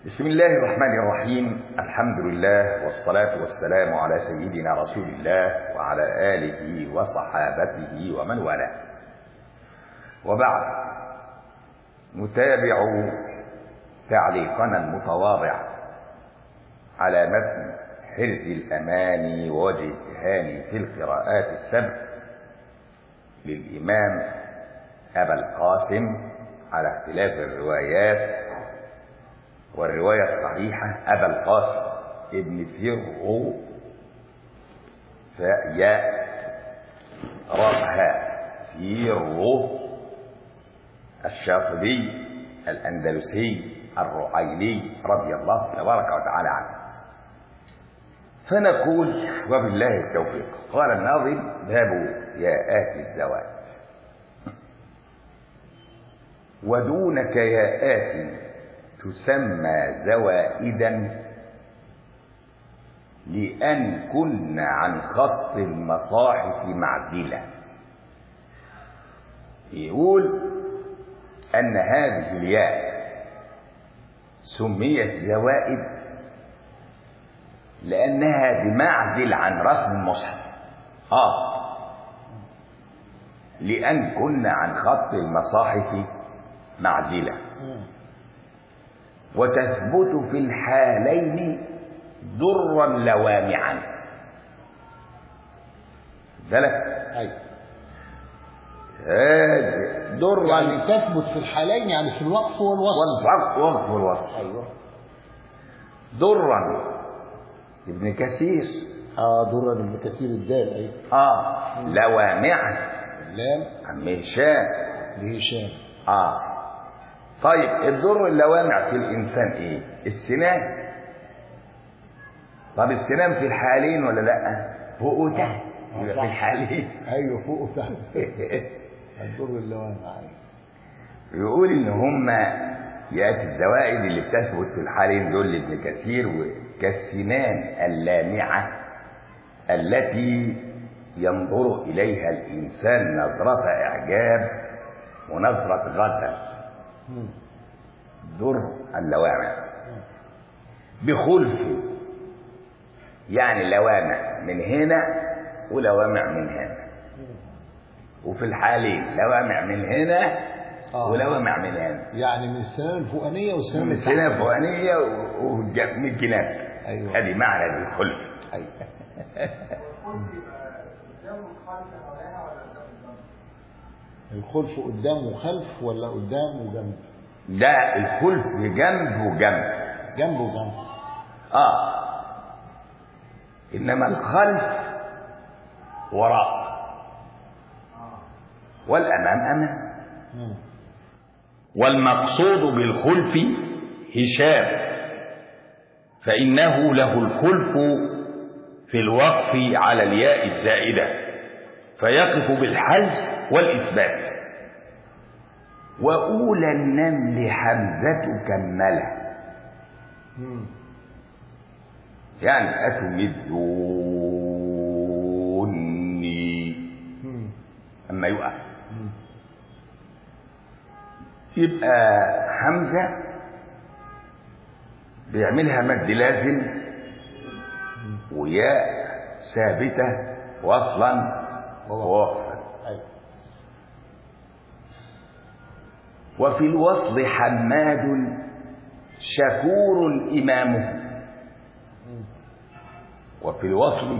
بسم الله الرحمن الرحيم الحمد لله والصلاة والسلام على سيدنا رسول الله وعلى آله وصحابته ومن والاه وبعد نتابع تعليقنا المتواضع على متن حرز الأماني ووجه التهاني في القراءات السبع للإمام أبا القاسم على اختلاف الروايات والرواية الصحيحة أبا القاسم ابن فرغو فياء رفها فيرو الشاطبي الأندلسي الرعيلي رضي الله تبارك وتعالى عنه فنقول وبالله التوفيق قال الناظم باب ياءات الزواج ودونك ياءات تسمى زوائدا لأن كن عن خط المصاحف معزلة يقول أن هذه الياء سميت زوائد لأنها بمعزل عن رسم المصحف آه لأن كنا عن خط المصاحف معزلة وتثبت في الحالين ضرا لوامعا بالك أيوة. هذا ضرا يعني تثبت في الحالين يعني في الوقف والوصف والوقف وقف والوصف أيوة ضرا ابن كثير اه درا ابن كثير الدال أيوة اه لوامعا اللام عم هشام لهشام اه طيب الضر اللوامع في الانسان ايه السنان طب السنان في الحالين ولا لا فوق وتحت آه، يبقى صح. في الحالين أيوة فوق وتحت الدر اللوامع أيوة يقول ان هم ياتي الزوائد اللي بتثبت في الحالين دول لابن كثير كالسنان اللامعه التي ينظر اليها الانسان نظره اعجاب ونظره غدر مم. در اللوامع بخلف يعني لوامع من هنا ولوامع من هنا وفي الحالين لوامع من هنا آه. ولوامع من هنا يعني من السنان الفوقانية والسنان من التحت. السنة الفوقانية ومن الجناب أيوة. هذه معنى الخلف أيوة الخلف قدام وخلف ولا قدام وجنب لا الخلف جنب وجنب جنب وجنب اه انما الخلف وراء والامام امام مم. والمقصود بالخلف هشام فإنه له الخلف في الوقف على الياء الزائدة فيقف بالحذف والإثبات وأولى النمل حمزة كملة مم. يعني أتمدوني مم. أما يقف مم. يبقى حمزة بيعملها مد لازم وياء ثابتة وصلا ووقفا أيوة وفي الوصل حماد شكور إمامه مم. وفي الوصل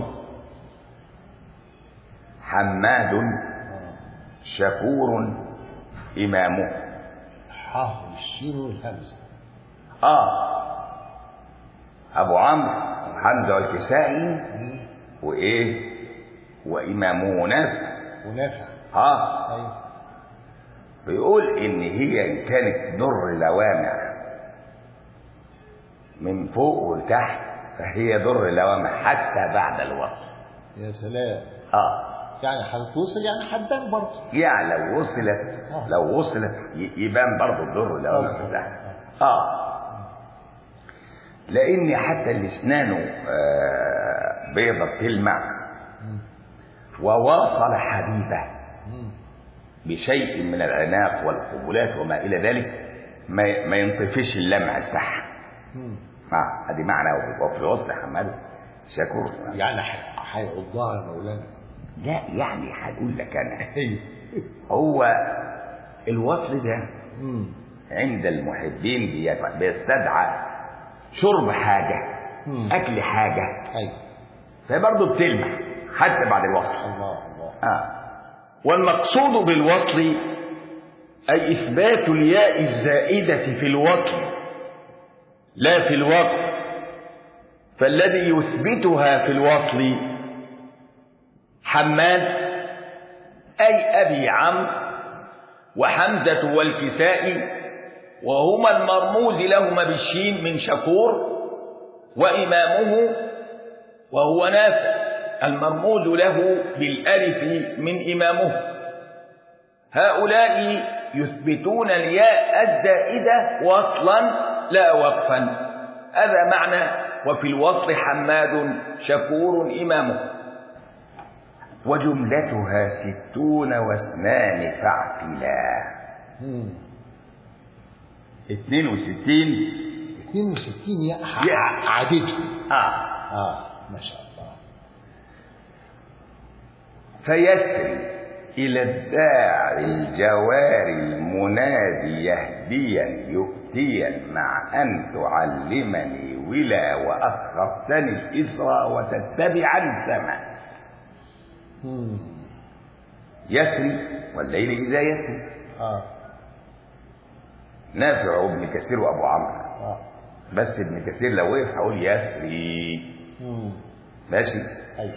حماد آه. شكور إمامه حاء والشين والهمزة آه أبو عمرو حمزة والكسائي مم. وإيه وإمامه نافع ونافع آه أيوة بيقول إن هي إن كانت در لوامع من فوق وتحت فهي در لوامع حتى بعد الوصل يا سلام آه يعني هتوصل يعني حدان برضه يعني لو وصلت لو وصلت ي- يبان برضه الدر لوامع أصلاً. بتاعها آه لأن حتى اللي أسنانه آه بيضة تلمع مم. وواصل حبيبه مم. بشيء من العناق والقبلات وما إلى ذلك ما ما ينطفش اللمع بتاعها مم. اه ادي معنى وفي الوصل حماد شكور يعني ح- هيعضها يا مولانا لا يعني هقول لك انا ايوه هو الوصل ده مم. عند المحبين بي- بيستدعى شرب حاجة مم. أكل حاجة ايوه فبرضه بتلمح حتى بعد الوصل الله الله آه. والمقصود بالوصل أي إثبات الياء الزائدة في الوصل لا في الوقف فالذي يثبتها في الوصل حماد أي أبي عمرو وحمزة والكسائي وهما المرموز لهما بالشين من شكور وإمامه وهو نافع المرموز له بالألف من إمامه هؤلاء يثبتون الياء الزائدة وصلا لا وقفا هذا معنى وفي الوصل حماد شكور إمامه وجملتها ستون واثنان فاعتلا مم. اثنين وستين 62 يا يا. ح- عددهم آه اه ما شاء الله فيسري إلى الداعي الجوار المنادي يهديا يؤتيا مع أن تعلمني ولا وأخرتني الإسرى وتتبع السماء مم. يسري والليل إذا يسري اه نافع ابن كثير وأبو عمرو اه بس ابن كثير لو وقف هقول يسري مم. ماشي ايوه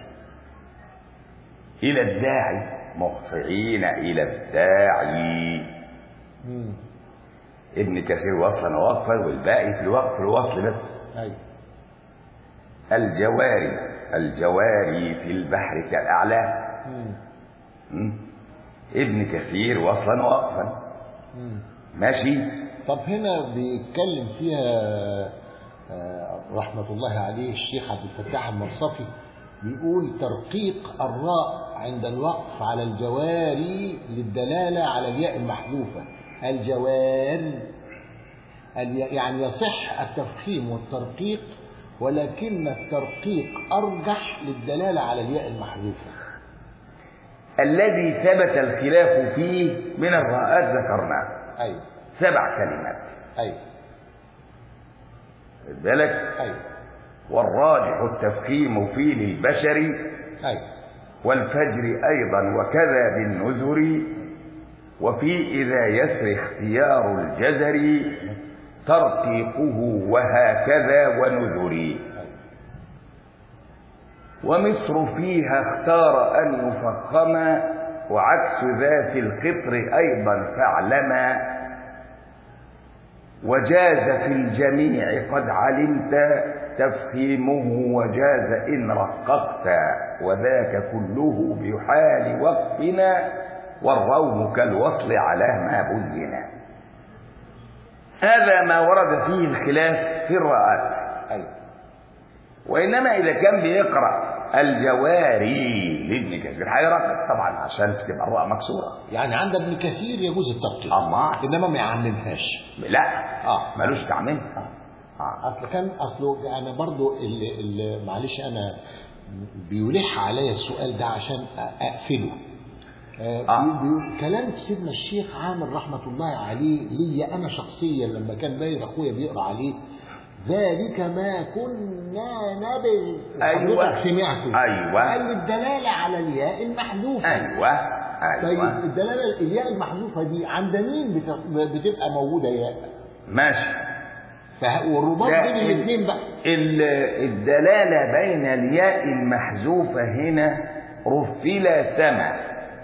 إلى الداعي مخفعين إلى الداعي مم. ابن كثير وصلا ووقفا والباقي في الوقف الوصل بس ايوه الجواري الجواري في البحر كالأعلى مم. م? ابن كثير وصلا ووقفا مم. ماشي طب هنا بيتكلم فيها آه، رحمة الله عليه الشيخ عبد الفتاح المنصفي بيقول ترقيق الراء عند الوقف على الجواري للدلالة على الياء المحذوفة الجوار الي- يعني يصح التفخيم والترقيق ولكن الترقيق أرجح للدلالة على الياء المحذوفة الذي ثبت الخلاف فيه من الراءات ذكرناه أيوه سبع كلمات أيوه خد بالك أيوه والراجح التفخيم فيه للبشر أيوه والفجر أيضا وكذا بالنذر وفي إذا يسر اختيار الجزر ترقيقه وهكذا ونذري ومصر فيها اختار أن يفخم وعكس ذات القطر أيضا فاعلما وجاز في الجميع قد علمت تفخيمه وجاز إن رققت وذاك كله بحال وقفنا والروم كالوصل على ما بينا هذا ما ورد فيه الخلاف في الرآت أيوه وإنما إذا كان بيقرأ الجواري لابن كثير هيرقق طبعا عشان تبقى الراء مكسورة يعني عند ابن كثير يجوز الترقيق أما انما ما يعممهاش لا اه ملوش تعميم آه. اصل كان اصله انا برضو اللي, اللي معلش انا بيلح عليا السؤال ده عشان أ- اقفله آه. آه. بي- بي- كلام سيدنا الشيخ عامر رحمه الله عليه ليا انا شخصيا لما كان باين اخويا بيقرا عليه ذلك ما كنا نبغي أيوة. حضرتك سمعته أيوة. قال لي الدلاله على الياء المحذوفه أيوة طيب أيوة الدلاله الياء المحذوفه دي عند مين بت- بتبقى موجوده ياء ماشي فه- والرباط لا، بين ال- الاثنين بقى ال- الدلالة بين الياء المحذوفة هنا رفل سما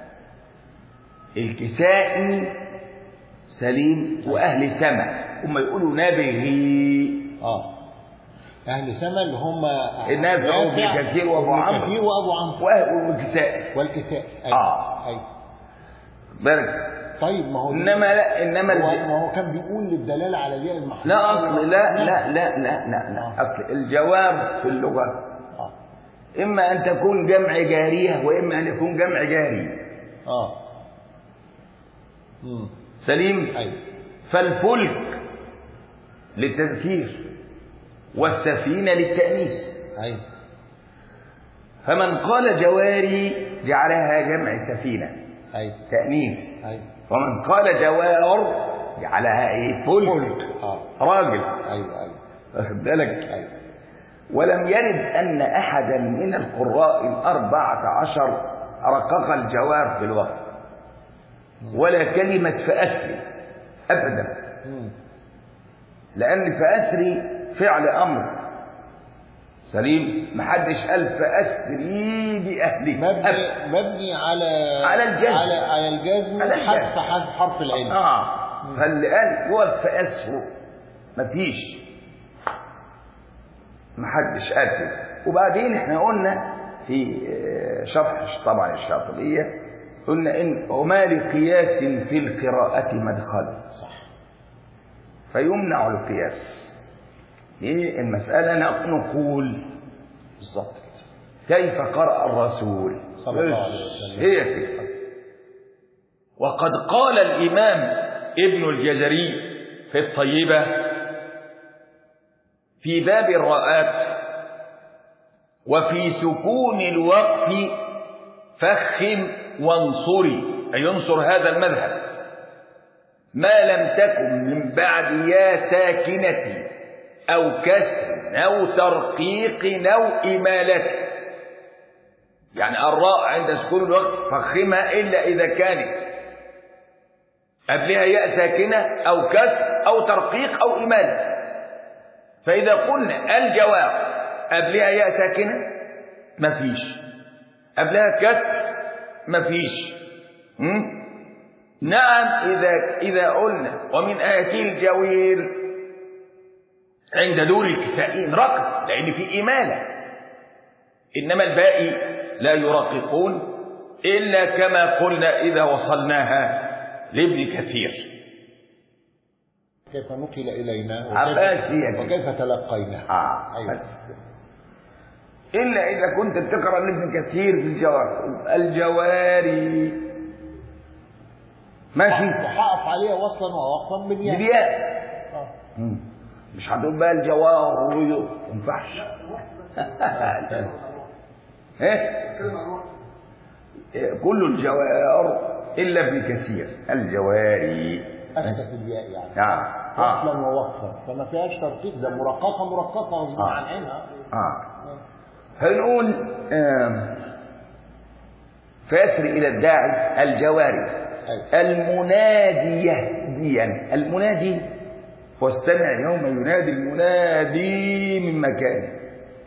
الكسائي سليم وأهل سما هم يقولوا نبغي اه اهل سما اللي هم النافع وابن نافع كثير وابو وابن عمرو. كثير وابو عمرو وأهل والكسائي والكساء آه. أيوة. بالك طيب ما هو إنما لا إنما هو الج... ما هو كان بيقول للدلاله على الياء المحذوفه لا أصل لا لا لا لا لا, لا. آه. أصل الجواب في اللغة اه إما أن تكون جمع جارية وإما أن يكون جمع جاري اه امم سليم ايوه فالفلك للتذكير والسفينة للتأنيث أيوة فمن قال جواري جعلها جمع سفينة أيوة تأنيث أيوة ومن قال جوار جعلها ايه فلك آه راجل أيوة أيوة واخد بالك أيوة ولم يرد أن أحدا من القراء الأربعة عشر رقق الجوار في الوقت ولا كلمة فأسري أبدا مم. لأن فأسري فعل أمر سليم محدش قال فأسري بأهلك مبني أبدا. مبني على على الجزم. على على الجزم على الجزم. حذف حذف حرف العلم آه فاللي قال هو فأسره مفيش محدش قال كده وبعدين احنا قلنا في آه، شرح طبعا الشاطبية قلنا إن وما لقياس في القراءة مدخل صح فيمنع القياس ليه المسألة ن- نقول بالظبط كده كيف قرأ الرسول صلى الله عليه وسلم. هي كده وقد قال الإمام ابن الجزري في الطيبة في باب الراءات وفي سكون الوقف فخم وانصري أي ينصر هذا المذهب ما لم تكن من بعد يا ساكنة أو كسر أو ترقيق أو إمالة يعني الراء عند سكون الوقت فخمها إلا إذا كانت قبلها ياء ساكنة أو كسر أو ترقيق أو إمالة فإذا قلنا الجواب قبلها ياء ساكنة مفيش قبلها كسر مفيش م? نعم إذا إذا قلنا ومن آياته الجوير عند دور الكسائين رقم لأن في إمالة إنما الباقي لا يرققون إلا كما قلنا إذا وصلناها لابن كثير كيف نقل إلينا عباس هي وكيف, دي. وكيف تلقينا آه أيوة. بس إلا إذا كنت بتقرأ لابن كثير في الجوار الجواري ماشي وحقف عليها وصلا ووقفا بالياء بالياء آه. مم. مش هتقول بقى الجوار وي- ما ينفعش ايه كل الجوار الا ابن كثير الجواري أسكت الياء يعني نعم وصلا اه ووقفا فما فيهاش ترقيق ده مرققة مرققة غصب آه. عن عينها اه هنقول آم، فيسر الى الداعي الجواري أيوة. المنادي يهديا المنادي واستمع يوم ينادي المنادي من مكانه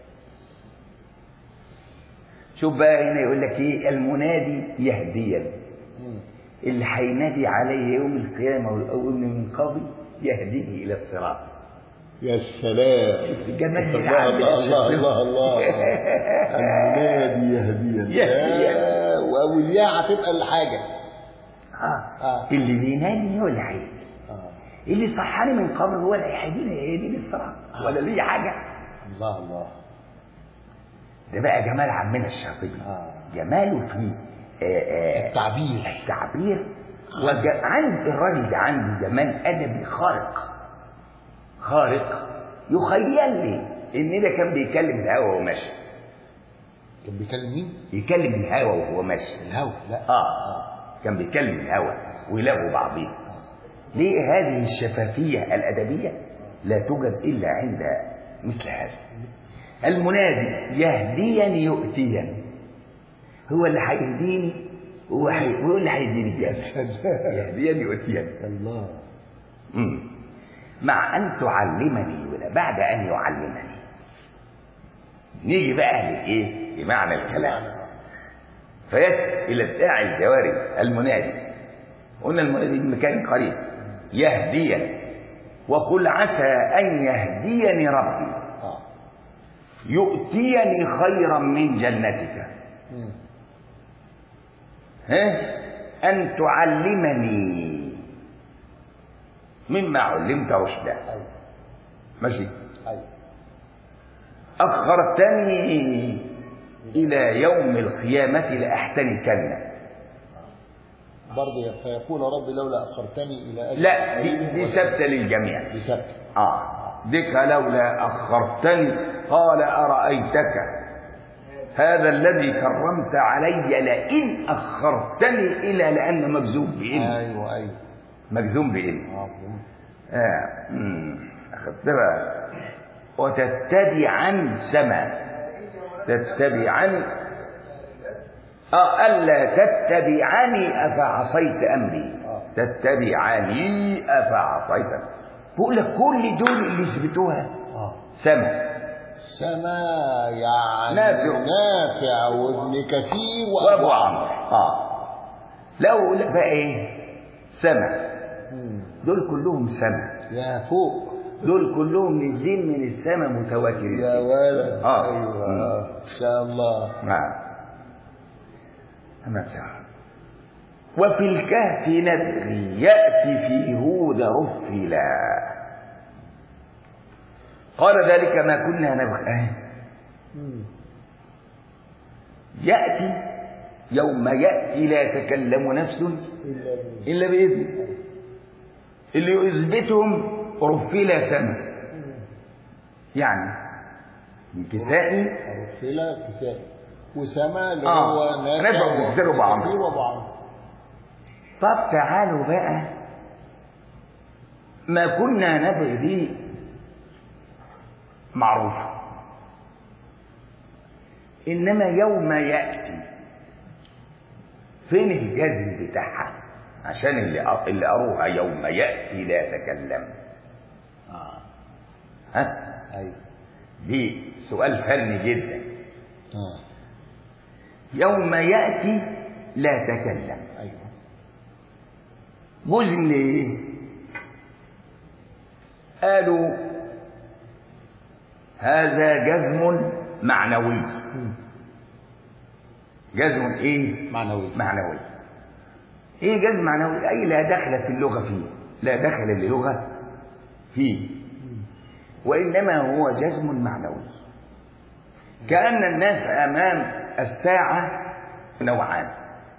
شوف بقى هنا يقول لك ايه المنادي يهديا مم. اللي هينادي عليه يوم القيامه والاول من قبل يهديه الى الصراط يا سلام شوف الجمال الله اللي الله عند الله الله الشيخ. الله المنادي يهديا يهديا. آه، والياء هتبقى الحاجة آه. آه. اللي بينادي هو اللي هيهدي آه. اللي صحاني من قبل هو اللي هيهديني يهديني الصراط ولا ليه حاجه الله الله ده بقى جمال عمنا الشاطبي آه. جماله في آه، آه، التعبير التعبير وج... عند الراجل ده عنده جمال ادبي خارق خارق يخيل لي ان ده كان بيكلم الهوا وهو ماشي كان بيكلم مين؟ يكلم الهوا وهو ماشي الهوى لا اه كان بيكلم الهوا ويلاقوا بعضهم ليه هذه الشفافية الأدبية لا توجد إلا عند مثل هذا المنادي يهديا يؤتيا هو اللي هيهديني هو حي... هو اللي هيديني الجنة يهديا يؤتيا الله مم. مع أن تعلمني ولا بعد أن يعلمني نيجي بقى لإيه بمعنى الكلام فيأتي إلى الداعي الجواري المنادي قلنا المنادي بمكان قريب يهديا وقل عسى أن يهديني ربي اه يؤتيني خيرا من جنتك مم. ها أن تعلمني مما علمت رشدا ايوه ماشي ايوه أخرتني إلى يوم القيامة لأحتنكن برضه فيقول ربي لولا اخرتني الى اجل لا دي, قريب دي ولا- ثابتة للجميع دي ثابته آه بك لولا أخرتني قال أرأيتك هذا الذي كرمت علي لئن أخرتني إلى لأن مجزوم بإن ايوه ايوه مجزوم بإن اه فهمت. آه. أمم. أخذتها وتتبعا سما تتبعا آه ألا تتبعني أفعصيت أمري تتبعني أفعصيت أمري بقول لك كل دول اللي يثبتوها اه سما سما يعني نافع. نافع وابن كثير وابو وابو عمرو اه لو لا بقى ايه سما مم. دول كلهم سما يا فوق دول كلهم نازلين من السماء متواترين يا ولد آه. ايوه مم. آه. ان شاء الله نعم مثلا وفي الكهف نبغي يأتي في هود رفلا قال ذلك ما كنا نبغي آه. مم. يأتي يوم يأتي لا تكلم نفس إلا بالله. إلا بإذنه اللي يثبتهم رفلا سما يعني من كسائي رسالة كسائي وسما اللي آه. هو نافع نافع وابن وكثير وابو عمرو. كثير وابو عمرو طب تعالوا بقى ما كنا نبغي دي معروفة إنما يوم يأتي فين الجزم بتاعها عشان اللي اللي قروها يوم يأتي لا تكلم اه ها ايوه دي سؤال فني جدا اه يوم يأتي لا تكلم ايوه جزم ليه قالوا هذا جزم معنوي مم. جزم ايه معنوي معنوي ايه جزم معنوي اي لا دخل في اللغه فيه لا دخل للغه فيه وانما هو جزم معنوي كان الناس امام الساعه نوعان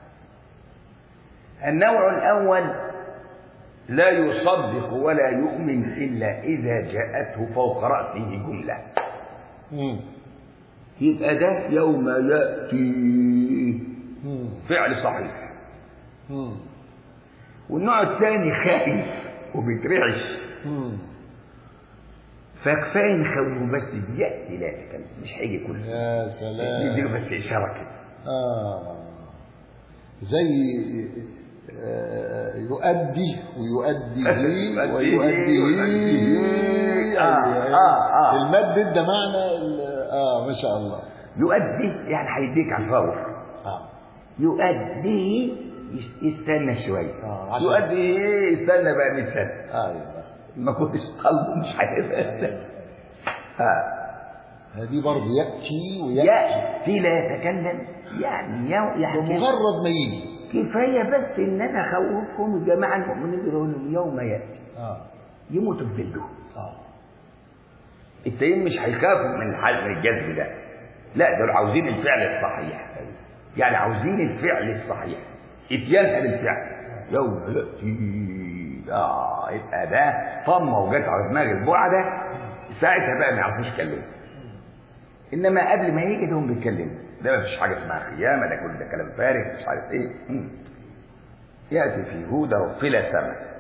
النوع الاول لا يصدق ولا يؤمن الا اذا جاءته فوق راسه جمله مم. يبقى ده يوم ياتي مم. فعل صحيح مم. والنوع الثاني خايف وبيترعش مم. فكفايه نخوفه بس ياتي لا يتكلم مش هيجي كله يا سلام نديله بس اشاره كده آه زي آه، يؤدي ويؤدي ويؤدي آه، آه، آه. المد ده معنى ال- اه ما شاء الله يؤدي يعني هيديك على الفور اه يؤدي يس- يستنى شويه آه، عشان- يؤدي ايه يستنى بقى 100 سنه ايوه ما كنتش قلبه مش هيبقى ها هذه برضه ياتي وياتي ياتي لا يتكلم يعني يو يعني بمجرد ما يجي كفايه بس ان انا اخوفهم الجماعه المؤمنين يقولوا لهم يوم ياتي اه يموتوا في ظله اه التانيين مش هيخافوا من الحل من الجذب ده لا دول عاوزين الفعل الصحيح يعني عاوزين الفعل الصحيح اتيانها للفعل يوم ياتي اه يبقى ده طمه وجت على دماغ البعده ساعتها بقى ما يعرفوش يتكلموا انما قبل ما يجي دول بيتكلموا ده ما فيش حاجه اسمها خيامه ده كل ده كلام فارغ مش عارف ايه مم. ياتي في هدى وفلا سما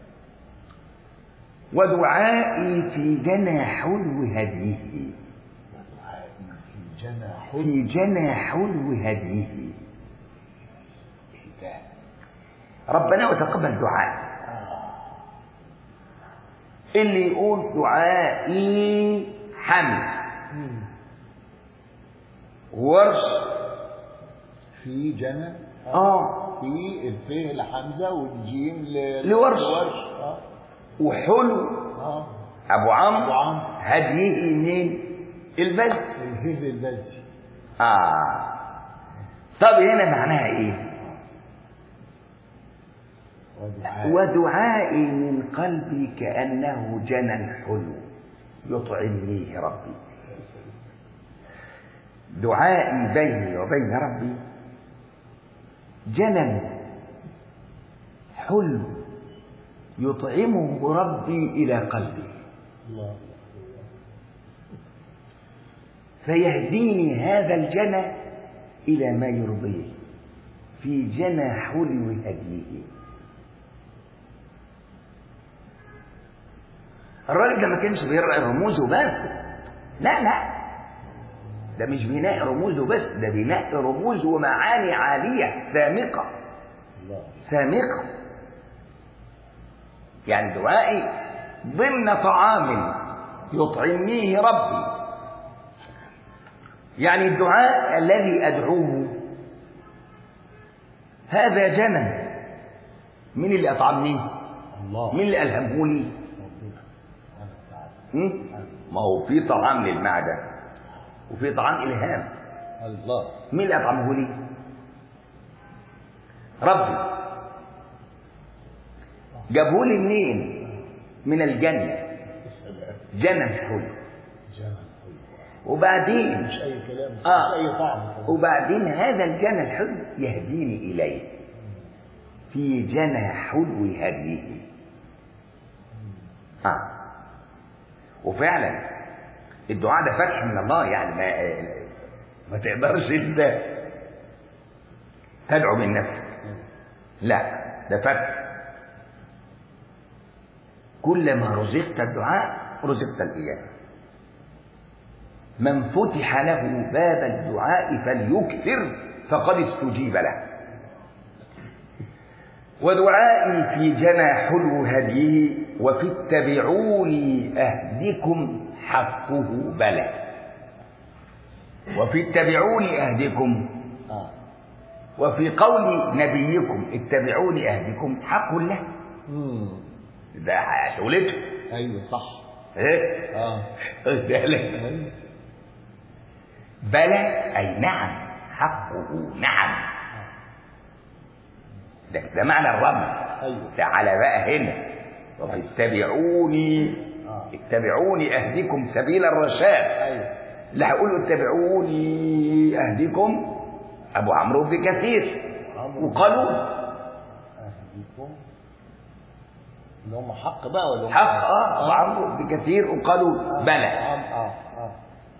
ودعائي في جنى حلو هديه في جناح في جنى حلو هديه ربنا وتقبل دعاء اللي يقول دعائي حمد ورش في جنى اه في الف لحمزه والجيم ل- لورش. اه وحلو اه ابو عمرو أبو عمرو. هديه مين البز الهيل البزي اه طب هنا معناها ايه ودعاء ودعائي من قلبي كأنه جنى حلو يطعمنيه ربي دعائي بيني وبين ربي جنى حلو يطعمه ربي إلى قلبي الله فيهديني هذا الجنى إلى ما يرضيه في جنى حلو هديه الراجل ده ما كانش بيقرأ رموزه بس لا لا ده مش بناء رموزه بس ده بناء رموز ومعاني عالية سامقة الله سامقة يعني دعائي ضمن طعام يطعمنيه ربي يعني الدعاء الذي أدعوه هذا جنى مين اللي أطعمني الله مين اللي ألهمه لي ربنا سبحانه وتعالى هم؟ ما هو في طعام للمعدة وفي طعام إلهام الله مين اللي أطعمه لي ربي جابه لي منين من الجنة السلام جنى حلو جنى وبعدين مش اي كلام مش آه. اي طعم وبعدين هذا الجنى الحلو يهديني إليه في جنى حلو هديه آه. وفعلا الدعاء ده فتح من الله يعني ما ما تقدرش انت تدعو من نفسك لا ده فتح كلما رزقت الدعاء رزقت الإجابة من فتح له باب الدعاء فليكثر فقد استجيب له ودعائي في جنى حلو هديه وفي اتبعوني أهدكم حقه بلى وفي اتبعوني أهدكم اه وفي قول نبيكم اتبعوني أهدكم حق له امم ده شغلته ايوه صح ايه اه قلت لك أيوة. بلى أي نعم حقه نعم ده, ده معنى الرمز ايوه تعالى بقى هنا واتبعوني آه. اتبعوني أهدكم سبيل الرشاد ايوه لا هقولوا اتبعوني أهدكم أبو عمرو بن كثير عمرو. وقالوا اهديكم اللي هم حق بقى ولا هم حق اه أبو عمرو بن كثير وقالوا بلى اه اه اه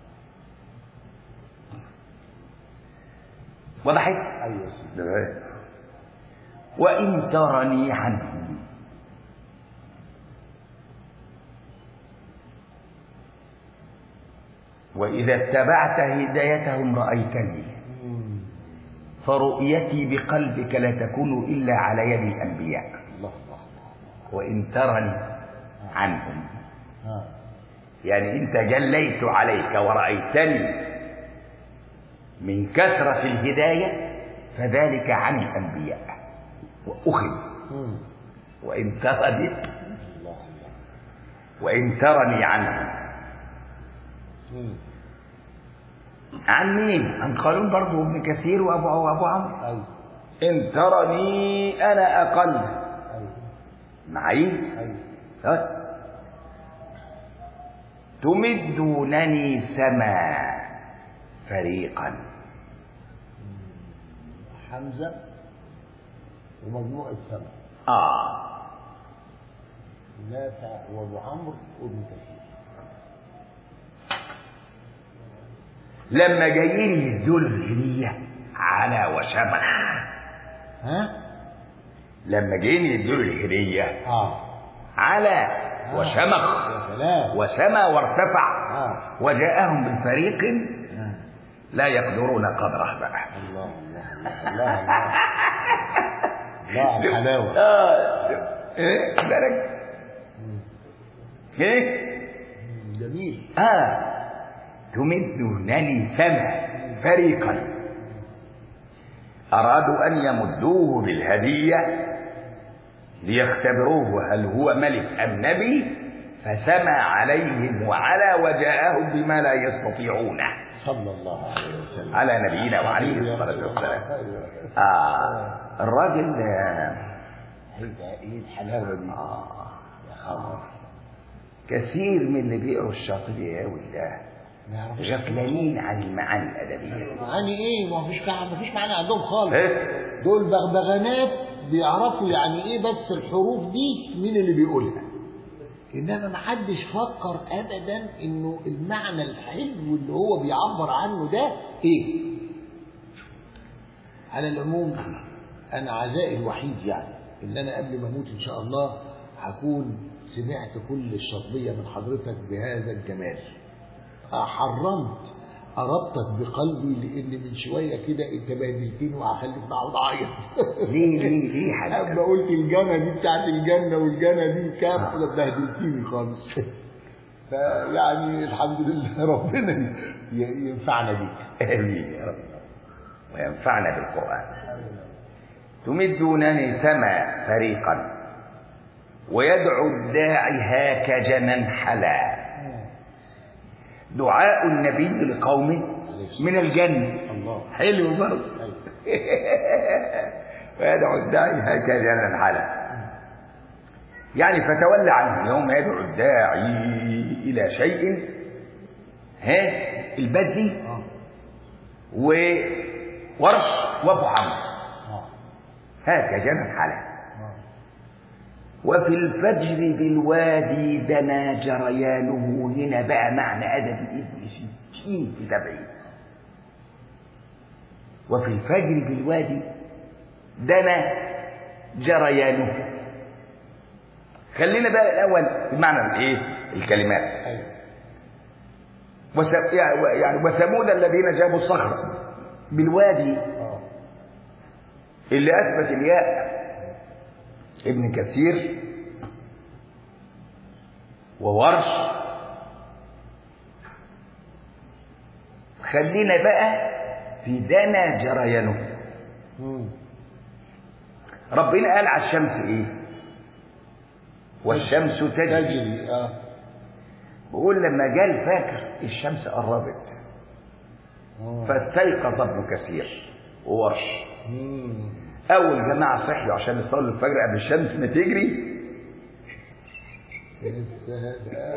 وضحت ايوه يا سيدي وإن ترني عنهم وإذا اتبعت هدايتهم رأيتني مم. فرؤيتي بقلبك لا تكون إلا على يد الأنبياء الله الله الله وإن ترني عنهم اه يعني أنت جليت عليك ورأيتني من كثرة الهداية فذلك عن الأنبياء وأخذ مم. وإن ترني الله الله وإن ترني عنهم مم. عن مين؟ عن قانون برضه ابن كثير وأبو وأبو عمرو ايوه إن ترني أنا أقل ايوه معي ايوه ها؟ تمدونني سما فريقا حمزه ومجموعه سبع آه نافع وابو عمرو وابن كثير لما جايين يدوا الهدية على وشمخ ها لما جايين يدوا الهدية اه على آه. وشمخ يا سلام وسما وارتفع اه وجاءهم بفريق آه. لا يقدرون قدره بقى الله الله الله الله الله على الحلاوه اه ايه بالك مم. ايه مم. جميل اه تمدونني سما فريقا ارادوا ان يمدوه بالهديه ليختبروه هل هو ملك ام نبي فسمى عليهم وعلى وجاءهم بما لا يستطيعونه صلى الله عليه وسلم على نبينا وعليه يا الصلاه رسول والسلام الله. أيوة. آه الراجل آه هيبقى ايه الحلاوه دي آه يا خبر كثير من اللي بيقروا الشاطبي يا ده ما يعرفوش غفلانين عن المعاني الادبيه معاني ايه ما فيش معنى ما فيش معنى عندهم خالص إيه؟ دول بغبغانات بيعرفوا يعني ايه بس الحروف دي مين اللي بيقولها انما ما حدش فكر ابدا انه المعنى الحلو اللي هو بيعبر عنه ده ايه على العموم انا عزائي الوحيد يعني اللي انا قبل ما اموت ان شاء الله هكون سمعت كل الشطبيه من حضرتك بهذا الجمال حرمت قربتك بقلبي لان من شويه كده انت بهدلتني وهخليك اقعد اعيط ليه ليه ليه حضرتك اما قلت الجنه دي بتاعت الجنه والجنه دي كام كده بهدلتني خالص فيعني الحمد لله ربنا ي- ينفعنا بيك امين يا رب وينفعنا بالقران تمدونني سما فريقا ويدعو الداعي هاك جنا حلا دعاء النبي لقومه من الجنة الله حلو برضه أيوة. ويدعو الداعي هاك جنا حلا يعني فتولى عنهم يوم يدعو الداعي إلى شيء ها البدري اه وورش وابو عمرو اه هاك جنى حلا اه وفي الفجر بالوادي دنا جريانه هنا بقى معنى أدبي ابن ستين في سبعين وفي الفجر بالوادي دنا جريانه خلينا بقى الأول في معنى الإيه؟ الكلمات ايوه وس... يعني وثمود الذين جابوا الصخر بالوادي اه اللي أثبت الياء ابن كثير وورش خلينا بقى في دنا جريانه مم. ربنا قال على الشمس ايه والشمس تجري تجري اه بقول لما جاء الفجر الشمس قربت آه. فاستيقظ ابن كثير وورش مم. اول جماعه صحيوا عشان يصلوا الفجر قبل الشمس ما تجري لسه ده.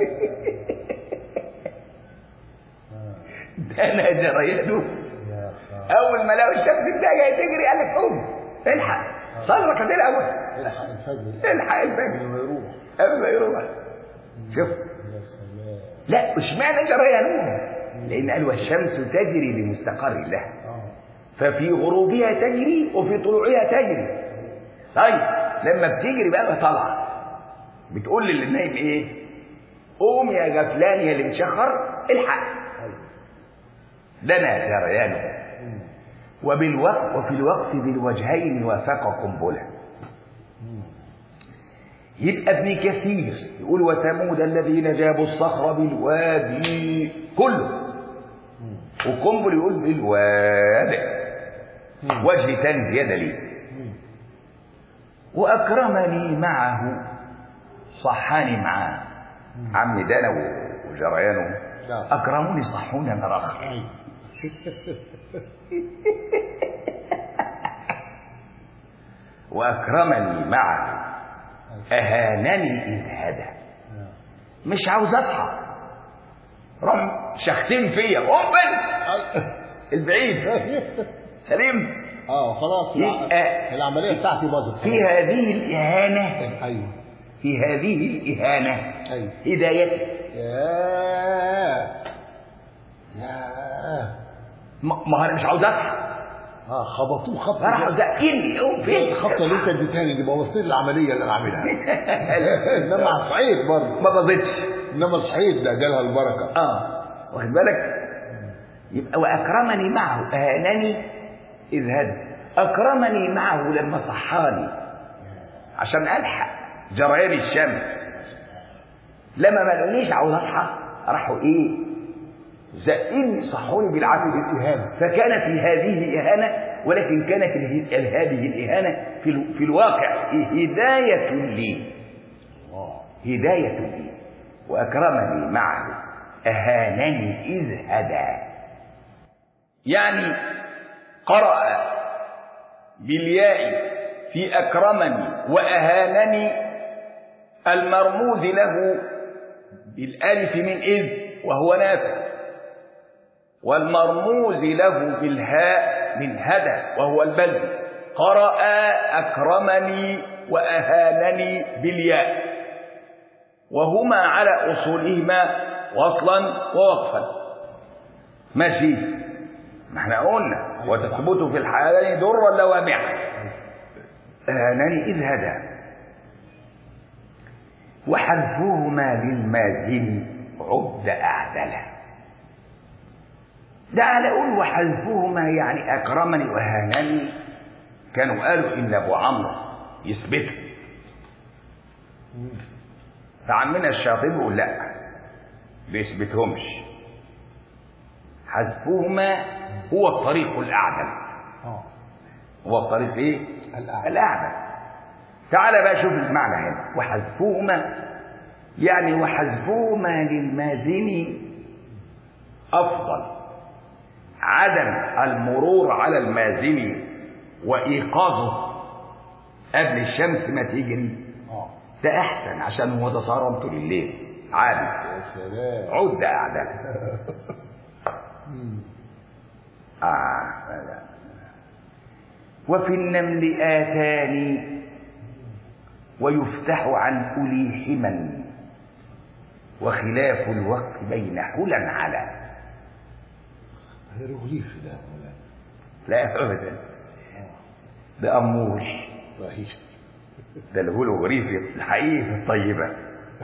آه. دنا جريانه يا خالد. اول ما لقوا الشمس بتاعها جايه تجري قال لك قوم الحق صلي ركعتين الاول الحق الفجر الحق الفجر قبل ما يروح قبل ما يروح شوف يا سلام لا اشمعنى جريانه لان قال والشمس تجري لمستقر لها اه ففي غروبها تجري وفي طلوعها تجري طيب لما بتجري بقى طالعه بتقول للي نايم ايه قوم يا غفلان يا اللي بتشخر الحق ايوه دنا جريانه مم. وبالوقت وفي الوقت بالوجهين وافق قنبله مم. يبقى ابن كثير يقول وثمود الذين جابوا الصخر بالوادي كله مم. وقنبل يقول بالوادي مم. وجه تاني زياده ليه مم. واكرمني معه صحاني معاه عم دانا و- وجريانه نعم. اكرموني صحونا انا رخر ايوه واكرمني معه اهانني اذ هدى نعم. مش عاوز اصحى رم شختين فيا قنبل البعيد سليم اه خلاص يبقى العمليه بتاعتي باظت في هذه الاهانه ايوه في هذه الاهانه ايوه هدايتي ياه ياه ما ما انا مش عاوز اصحى اه خبطوه خبطه راح زقني قوم فين الخبطه اللي انت اديتهاني دي بوظت لي العمليه اللي انا عاملها انما صحيت برضه ما بضتش انما صحيت ده جالها البركه اه واخد بالك يبقى واكرمني معه اهانني اذ هدى اكرمني معه لما صحاني عشان الحق جريان الشمس لما ما لقونيش عاوز اصحى راحوا ايه زقني صحوني بالعافيه إهانة. فكانت هذه اهانه ولكن كانت اله- هذه الاهانه في ال- في الواقع هدايه لي الله هداية لي وأكرمني معه أهانني إذ هدى يعني قرأ بالياء في أكرمني وأهانني المرموز له بالألف من إذ وهو نافع والمرموز له بالهاء من هدى وهو البلد قرأ أكرمني وأهانني بالياء وهما على أصولهما وصلا ووقفا ماشي ما احنا قلنا وتثبت في الحالين درا لوامعا آنان إذ هدى وحذفهما للمازن عد أعدله ده على أقول وحذفهما يعني أكرمني وهانني كانوا قالوا إن أبو عمرو يثبته فعمنا الشاطبي يقول لا بيثبتهمش حذفهما هو الطريق الأعدل اه هو الطريق ايه؟ الأعدل. الأعدل تعال بقى شوف المعنى هنا وحذفهما يعني وحذفهما للمازن أفضل عدم المرور على المازن وإيقاظه قبل الشمس ما تجري اه ده أحسن عشان هو ده صرمته لليل عادي يا سلام عد أعدل مم. آه لا. وفي النمل آتان ويفتح عن أولي حما وخلاف الوقت بين حلا على هيروغليفي ده ولا لا أبدا ده أمور طيب ده الهولوغريفي الحقيقي في الطيبة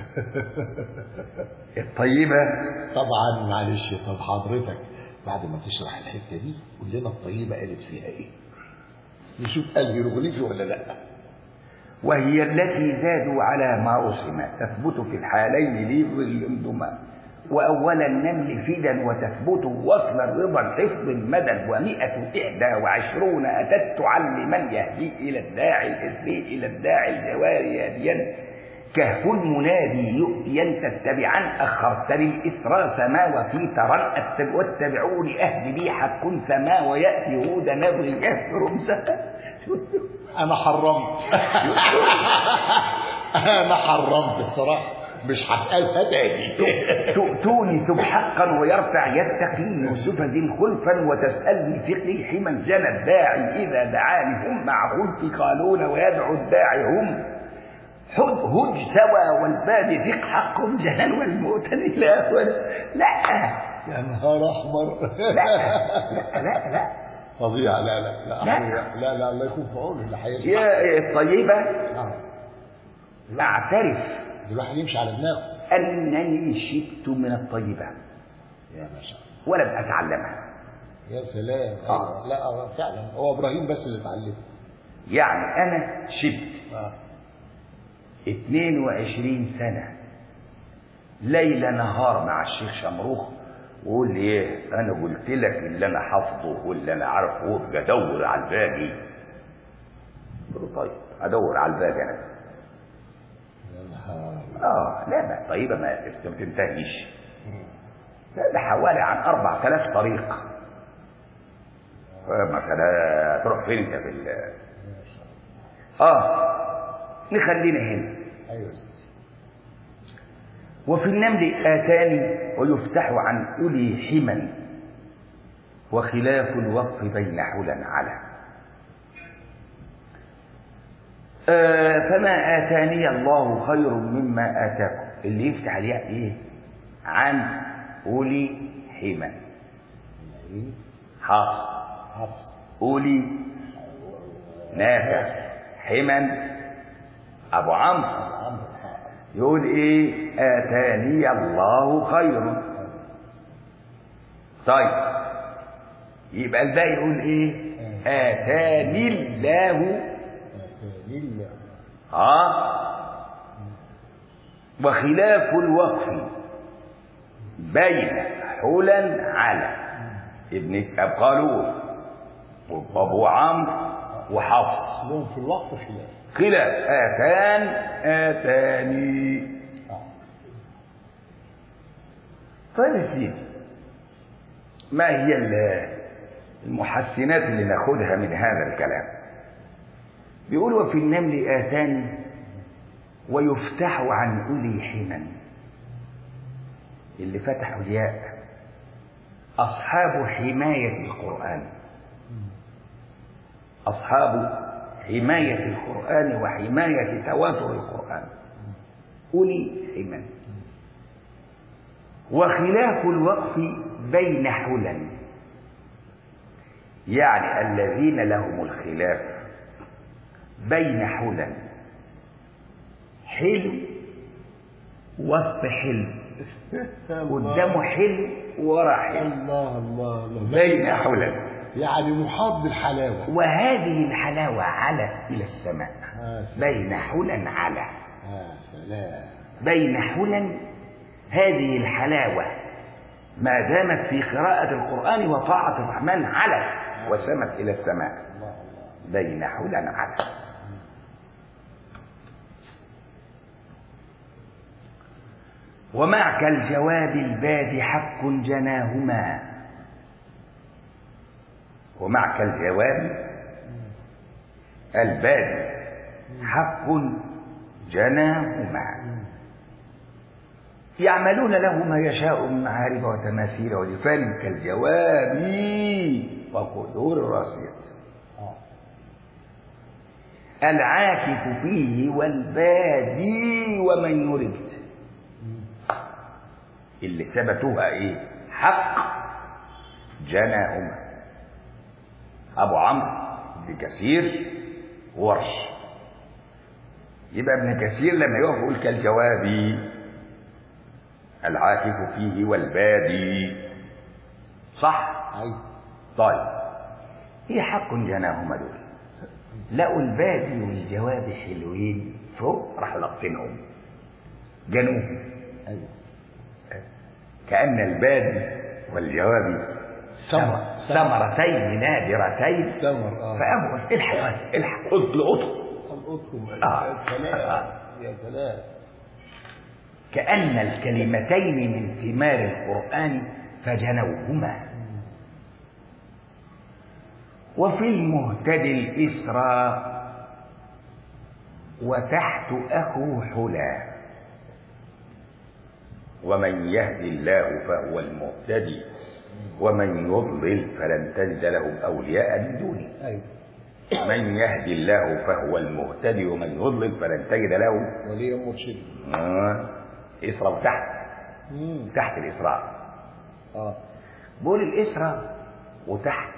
الطيبة طبعا معلش طب حضرتك بعد ما تشرح الحته دي قول لنا الطيبه قالت فيها ايه نشوف قال هيروغليفي ولا لا وهي التي زادوا على ما رسم تثبت في الحالين للانضمام وأول النمل فدا وتثبت وصل الرضا حفظ المدد ومئة إحدى وعشرون أتت تعلمن يهدي إلى الداعي الإسري إلى الداعي الجواري هاديا كهف المنادي يؤتين تتبعا أخرت للإسرى سما وفي ترى أتب- واتبعوني أهد بي حق سما ويأتي هود نبغي كهف رمسة انا حرمت انا حرمت الصراحه مش هسالها تاني تؤتوني ثم حقا ويرفع يتقي يوسف ذي خلفا وتسألني فقهي حمى جنى الداعي إذا دعاني هم مع خلفي قالون ويدعو الداعي هم هد هد سوى والباد ثق حقهم جهل والمؤتد لا لا يا نهار احمر لا لا لا لا فظيع لا لا لا لا. لا لا الله يكون في عونه اللي هيسمع يا الطيبة نعم. أعترف الواحد يمشي على دماغه أنني شبت من الطيبة يا ما شاء الله ولم أتعلمها يا سلام آه. أيوة. لا آه، فعلا هو ابراهيم بس اللي اتعلم يعني أنا شبت اه 22 سنة ليل نهار مع الشيخ شمروخ ويقول لي ايه انا قلت لك اللي انا حافظه واللي انا عارفه وابقى ادور على الباقي قلت له طيب ادور على الباقي انا يا نهار اه لا ما طيبه ما ما تنتهيش لا ده حوالي عن 4000 طريق مثلا تروح فين انت في ال- اه نخلينا هنا ايوه يا سيدي. وفي النمل آتان ويفتح عن أولي حما وخلاف الوقف بين حلا على آه فما آتاني الله خير مما آتاكم اللي يفتح الياء إيه عن أولي حما أيوة. حاص حفص أولي نافع حما أبو عمرو عمرو آه. يقول ايه اتاني الله خير طيب يبقى الباقي يقول ايه اتاني الله لله ها وخلاف الوقف بين حلا على ابن اب قالون وابو عمرو وحفص لهم في الوقت خلاف خلاف اتان اتاني آه. طيب يا سيدي ما هي ال- المحسنات اللي ناخدها من هذا الكلام بيقول وفي النمل آتان ويفتح عن أولي حما اللي فتحوا الياء أصحاب حماية القرآن أصحاب حماية القرآن وحماية تواتر القرآن أولي حما وخلاف الوقف بين حلا يعني الذين لهم الخلاف بين حلا حلو وسط حلو قدامه حلو ورا حلو الله الله الله بين حلا يعني محاط بالحلاوة وهذه الحلاوة علت إلى السماء آه بين حلا على آه سلام بين حلا هذه الحلاوة ما دامت في قراءة القرآن وطاعة الرحمن علت وسمت إلى السماء الله الله بين حلا على ومعك الجواب الباد حق جناهما ومعك الجواب الباد حق جناهما يعملون له ما يشاء من معارف وتماثيل وجفان كالجواب وقدور الراسية آه. العاكف فيه والبادي ومن يرد اللي ثبتوها ايه حق جناهما ابو عمرو بن كثير ورش يبقى ابن كثير لما يقف يقول كالجواب العاكف فيه والبادي صح أيوة طيب ايه حق جناهما دول لقوا البادي والجواب حلوين فوق راحوا لقطينهم جنوب أيوة كأن البادي والجواب ثمر ثمرتين نادرتين ثمر آه فأبو الحق الحق اطلقوا الأطهم آه. يا سلام يا سلام كأن الكلمتين من ثمار القرآن فجنوهما وفي المهتدي الإسرى وتحت أخو حلا ومن يهد الله فهو المهتدي ومن يضلل فلن تجد لهم أولياء من دونه أيوة من يهدي الله فهو المهتدي ومن يضلل فلن تجد له ولي مرشد آه. إسراء تحت مم. تحت الإسراء آه بقول الإسراء وتحت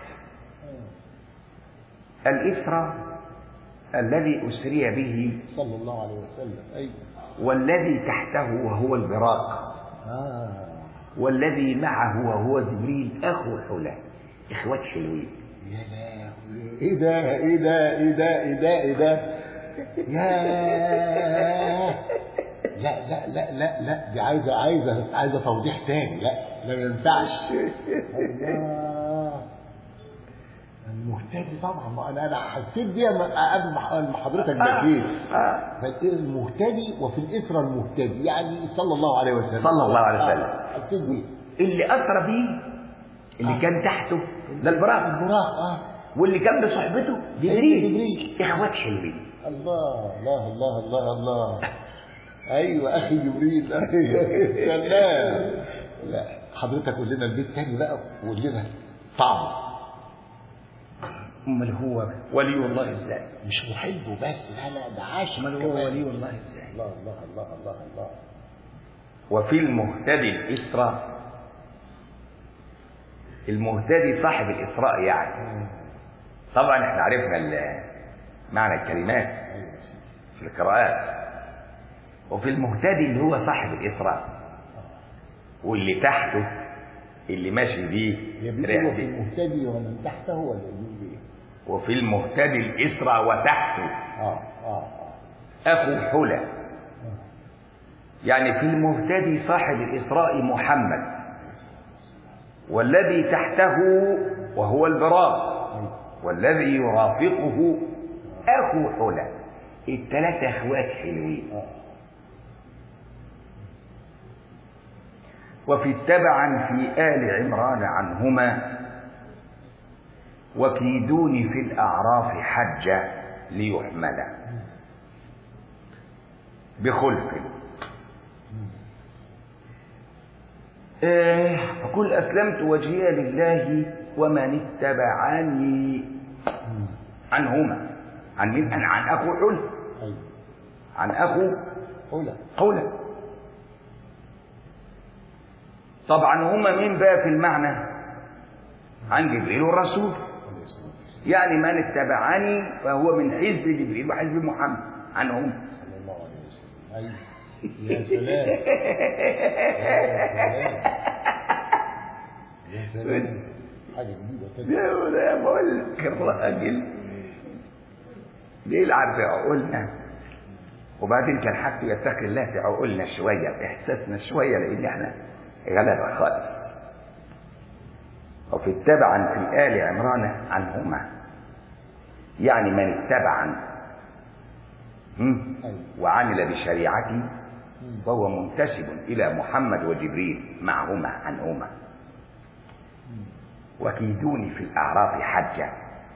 الإسراء الذي أسري به صلى الله عليه وسلم أيوة والذي تحته وهو البراق آه والذي معه وهو جبريل أخو حلا إخوات حلوين يا لهوي ايه ده ايه ده ايه ده ايه ده ايه ده يا لا لا لا لا لا دي عايزه عايزه عايزه توضيح تاني لا لا ما ينفعش الله المهتدي طبعا ما انا انا حسيت بيها ما- قبل ما ما حضرتك بكيت آه. فالإيه المهتدي وفي الاسره المهتدي يعني صلى الله عليه وسلم صلى الله عليه وسلم. آه، حسيت بيه اللي أسرى بيه اللي كان تحته ده البراق البراق اه واللي كان بصحبته جبريل جبريل. إخوات حلوين الله الله الله الله الله ايوه اخي جبريل أيوة. سلام لا حضرتك قول لنا البيت تاني بقى وقول لنا طعم أمال هو ولي الله إزاي مش محبه بس لا لا ده عاشق أمال هو كمان. ولي الله إزاي الله الله الله الله الله وفي المهتدي الإسراء المهتدي صاحب الإسراء يعني طبعا احنا عرفنا ال- معنى الكلمات ايوه يا سيدي. في القراءات وفي المهتدي اللي هو صاحب الإسراء واللي تحته اللي ماشي بيه يبيع في رحلة. المهتدي ومن تحته ولا يبيع بيه وفي المهتدي الإسراء وتحته اه اه اه أخو حلى يعني في المهتدي صاحب الإسراء محمد والذي تحته وهو البراق والذي يرافقه أخو حلى الثلاثة أخوات حلوين اه وفي تبعا في آل عمران عنهما وكيدوني في الأعراف حجة ليحملا بخلف آه، فقل أسلمت وجهي لله ومن اتبعني عنهما عن من عن أخو حلف ايوه عن أخو قولها قولا طبعا هما مين بقى في المعنى عن جبريل والرسول عليه الصلاة والسلام يعني من اتبعني فهو من حزب جبريل وحزب محمد عنهم صلى الله عليه وسلم أيوة يا سلام يا سلام يا سلام حاجة جديدة كده ده وده بقول لك الراجل بيلعب بعقولنا وبعدين كان حتى يتقي الله في عقولنا شويه باحساسنا شويه لان احنا غلبه خالص وفي التبعا في ال عمران عنهما يعني من اتبعا هم؟ أيوة وعمل بشريعتي مم. فهو منتسب الى محمد وجبريل معهما عنهما وكيدوني في الاعراف حجه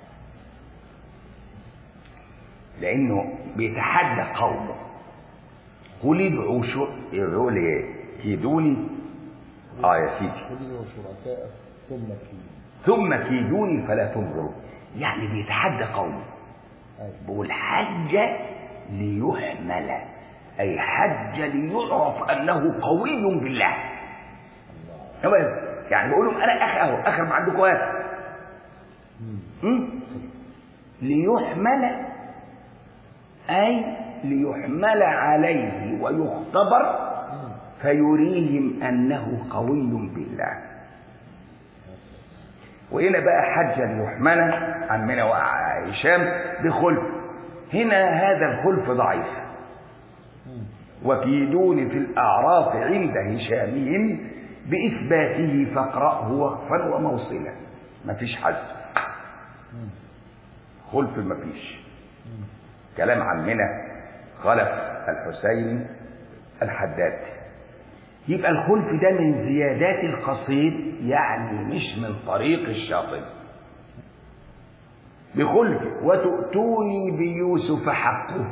لانه بيتحدى قومه قل ادعوا شو يقول ايه كيدوني اه يا سيدي خذي وشركاء ثم كيد ثم كيدوني فلا تنظروا يعني بيتحدى قومه أيوة بيقول حج ليحمل اي حج ليعرف انه قوي بالله الله هو يعني بقول لهم انا اخر اهو اخر ما عندكم ايه مم. م? ليحمل أي ليحمل عليه ويختبر مم. فيريهم أنه قوي بالله وهنا بقى حج ليحمل عمنا وهشام بخلف هنا هذا الخلف ضعيف مم. وكيدون في الأعراف عند هشامهم بإثباته فاقرأه وقفا وموصلا مفيش حذف مم. خلف مفيش مم. كلام عمنا خلف الحسين الحداد يبقى الخلف ده من زيادات القصيد يعني مش من طريق الشاطئ بخلف وتؤتوني بيوسف حقه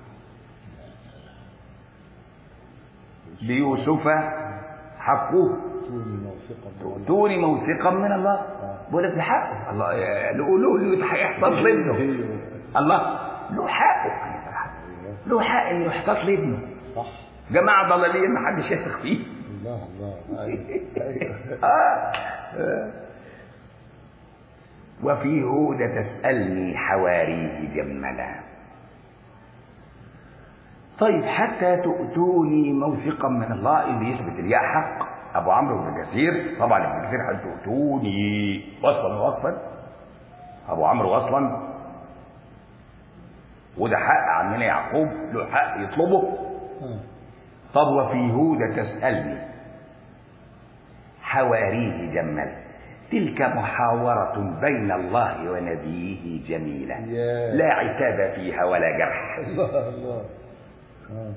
بيوسف حقه توني موثقا تؤتوني موثقا من الله بقول لك ده حقه الله له له يحتاط لابنه الله له حقه له حق انه يحتاط لابنه صح جماعه ضلالين ما حدش يثق فيه الله الله أيوة أيوة آه. آه. وفي هود تسألني حواريه جملا طيب حتى تؤتوني موثقا من الله اللي يثبت الياء حق ابو عمرو بن كثير طبعا ابن كثير قال تؤتوني وصلا ووقفا ابو عمرو وصلا وده حق عمنا يعقوب له حق يطلبه مم. طب وفي هود تسألني حواريه جمل تلك محاورة بين الله ونبيه جميلة يا. لا عتاب فيها ولا جرح الله الله آه.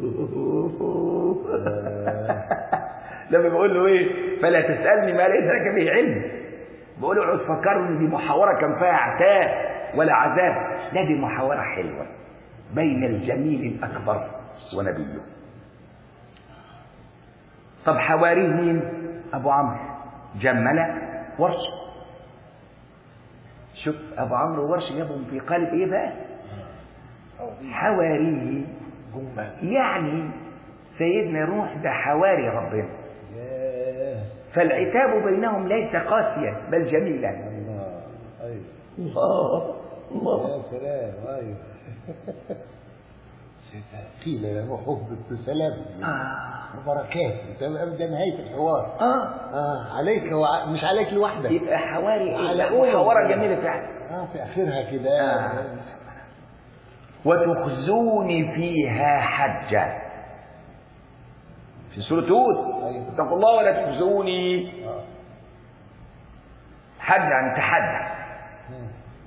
لما بيقول له ايه فلا تسألني ما ليس لك به علم بقول له اقعد فكرني دي محاورة كان فيها عتاب ولا عذاب لا دي محاورة حلوة بين الجميل الأكبر ونبيه طب حواريه مين أبو عمرو جملة ورش شوف أبو عمرو وورش جابهم في قالب إيه بقى حواريه جمل يعني سيدنا نوح ده حواري ربنا ياه فالعتاب بينهم ليس قاسيا بل جميلا الله أيوة الله الله يا سلام أيوة قيل له حب سلام آه. وبركات انت ده نهايه الحوار اه اه عليك وع... مش عليك لوحدك يبقى حواري على إيه؟ أول. محاورة جميلة فعلا اه في اخرها كده آه. وتخزوني فيها حجة في سورة هود أيوة. اتقوا الله ولا تخزوني اه حج يعني تحدى مم.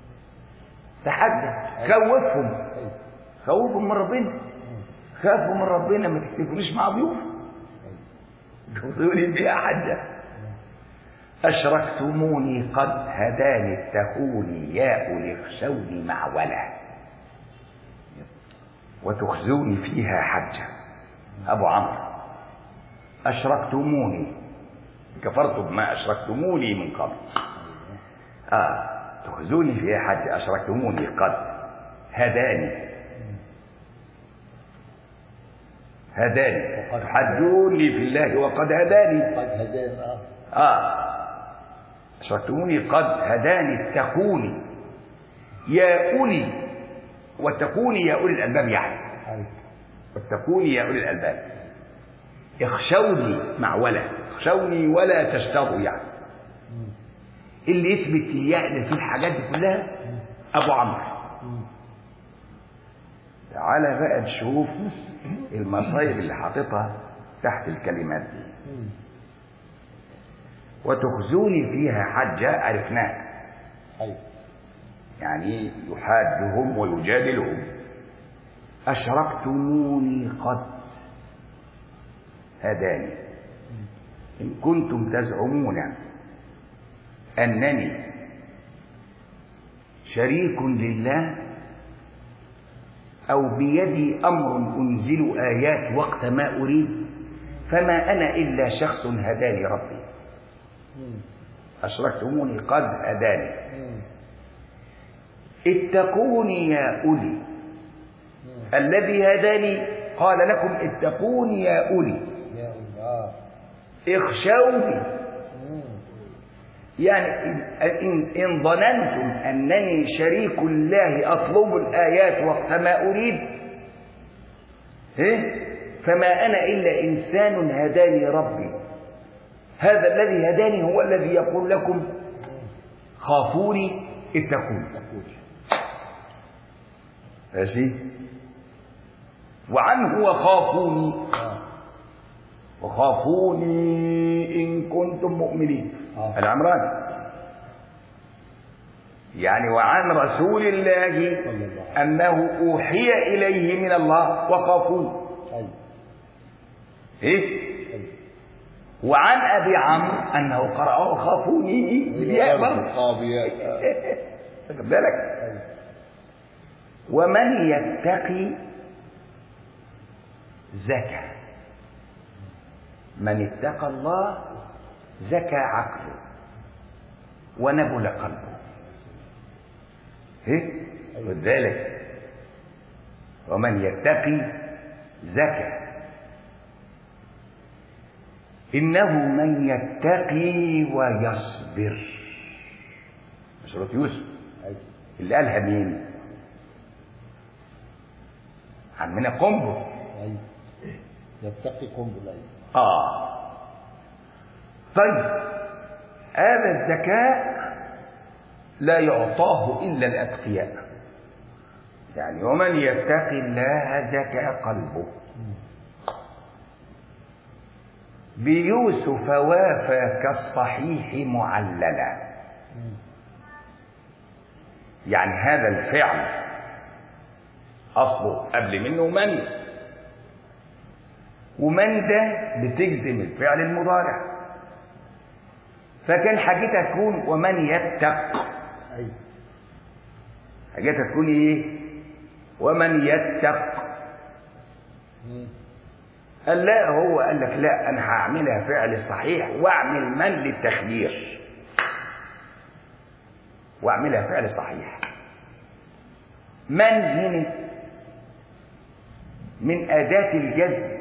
تحدى خوفهم ايوه خوفهم من ربنا خافوا من ربنا ما تكسفونيش مع ضيوف ايوه تخزوني فيها حجة أشركتموني قد هداني اتقوني يا أولي اخشوني معولا وتخزوني فيها حجة أبو عمرو أشركتموني كفرت بما أشركتموني من قبل آه تخزوني فيها حجة أشركتموني قد هداني هداني وقد حدوني في الله وقد هداني قد هدان اه آه أشركتموني قد هداني اتقوني يا أولي واتقوني يا أولي الألباب يعني أيوة. واتقوني يا أولي الألباب اخشوني مع ولا اخشوني ولا تشتروا يعني مم. اللي يثبت الياء في الحاجات دي كلها أبو عمرو مم. تعالى بقى نشوف المصايب اللي حاططها تحت الكلمات دي مم. وتخزوني فيها حجة عرفناها أيوة. يعني يحادهم ويجادلهم أشركتموني قد هداني إن كنتم تزعمون أنني شريك لله أو بيدي أمر أنزل آيات وقت ما أريد فما أنا إلا شخص هداني ربي مم. أشركتموني قد هداني مم. اتقوني يا أولي مم. الذي هداني قال لكم اتقوني يا أولي يا الله اخشوني مم. يعني إن, إن, إن ظننتم أنني شريك الله أطلب الآيات وقت ما أريد إيه؟ فما أنا إلا إنسان هداني ربي هذا الذي هداني هو الذي يقول لكم خافوني اتقوني تقول ماشي وعنه وخافوني آه. وخافوني إن كنتم مؤمنين آه. العمران يعني وعن رسول الله صلى الله عليه أنه أوحي إليه من الله وخافوه أيوة. إيه؟ أيوة. وعن أبي عمرو أنه قرأ وخافوني بالياء برضه خابيات آه. خد بالك أيوة. ومن يتقي زكى من اتقى الله زكى عقله ونبل قلبه ايه ولذلك ومن يتقي زكى إنه من يتقي ويصبر سورة يوسف أيوة. اللي قالها مين؟ عمنا قنبل أيوة. يتقيكم بالله آه طيب هذا الذكاء لا يعطاه إلا الأتقياء يعني ومن يتقي الله زكى قلبه بيوسف وافى كالصحيح معللا يعني هذا الفعل أصله قبل منه من ومن ده بتجزم الفعل المضارع فكان حاجتها تكون ومن يتق أيوة. حاجتها تكون ايه ومن يتق مم. قال لا هو قال لك لا انا هعملها فعل صحيح واعمل من للتخيير واعملها فعل صحيح من هنا من أداة الجزم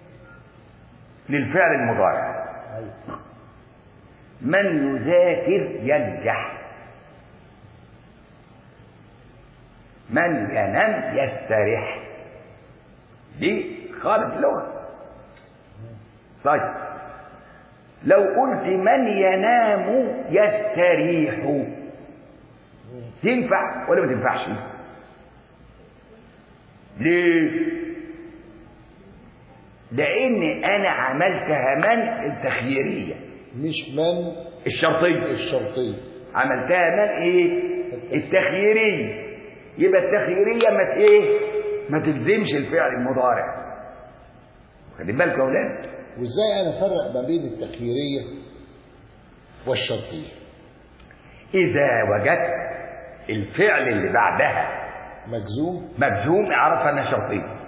للفعل المضارع أيوة. من يذاكر ينجح من ينام يستريح دي خالف اللغة طيب لو قلت من ينام يستريح تنفع ولا ما تنفعش ليه لان انا عملتها من التخييريه مش من الشرطيه الشرطية عملتها من ايه التخييريه يبقى التخييريه ما ت- ايه ما تلزمش الفعل المضارع خلي بالك يا اولاد وازاي انا افرق ما بين التخييرية والشرطية اذا وجدت الفعل اللي بعدها مجزوم مجزوم اعرف انها شرطيه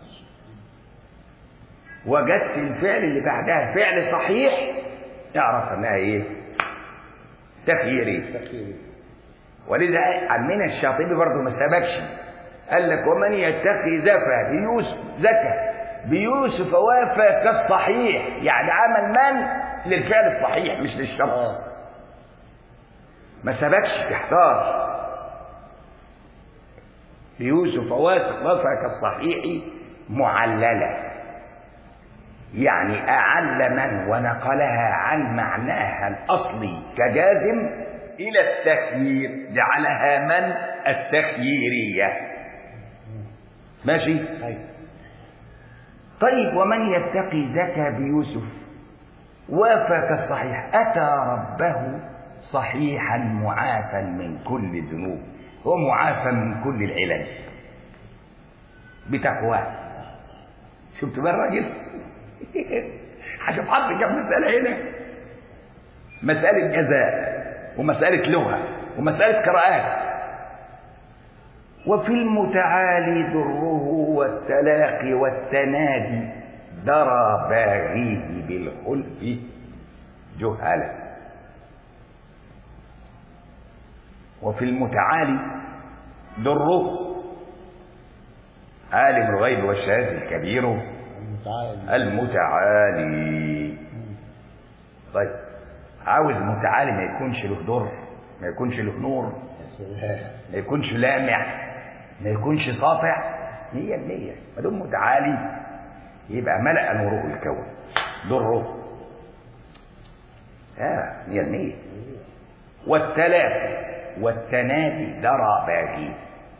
وجدت الفعل اللي بعدها فعل صحيح اعرف انها ايه تخييريه تخييرية ولذا عمنا الشاطبي برضه ما سبكش قال لك ومن يتقي زكى في يوسف زكى بيوسف وافى كالصحيح يعني عمل من للفعل الصحيح مش للشرط اه ما سبكش تحتار بيوسف واثق وفى كالصحيح معللة يعني أعل من ونقلها عن معناها الأصلي كجازم إلى التخيير جعلها من التخييرية ماشي ايوه طيب ومن يتقي زكى بيوسف وافى كالصحيح أتى ربه صحيحا معافى من كل الذنوب هو معافى من كل العلل بتقواه شفت بقى الراجل عشان حط كم مسألة هنا مسألة جزاء ومسألة لغة ومسألة قراءات وفي المتعالي ضره والتلاقي والتنادي درى باغيه بالخلف جهلا وفي المتعالي ضره عالم الغيب والشهادة الكبير المتعالي المتعالي طيب عاوز متعالي ما يكونش له ضر ما يكونش له نور يا سلام ما يكونش لامع ما يكونش ساطع هي النية ما دام متعالي يبقى ملأ نوره الكون ضره اه هي النية والتلافي والتنادي درى باغي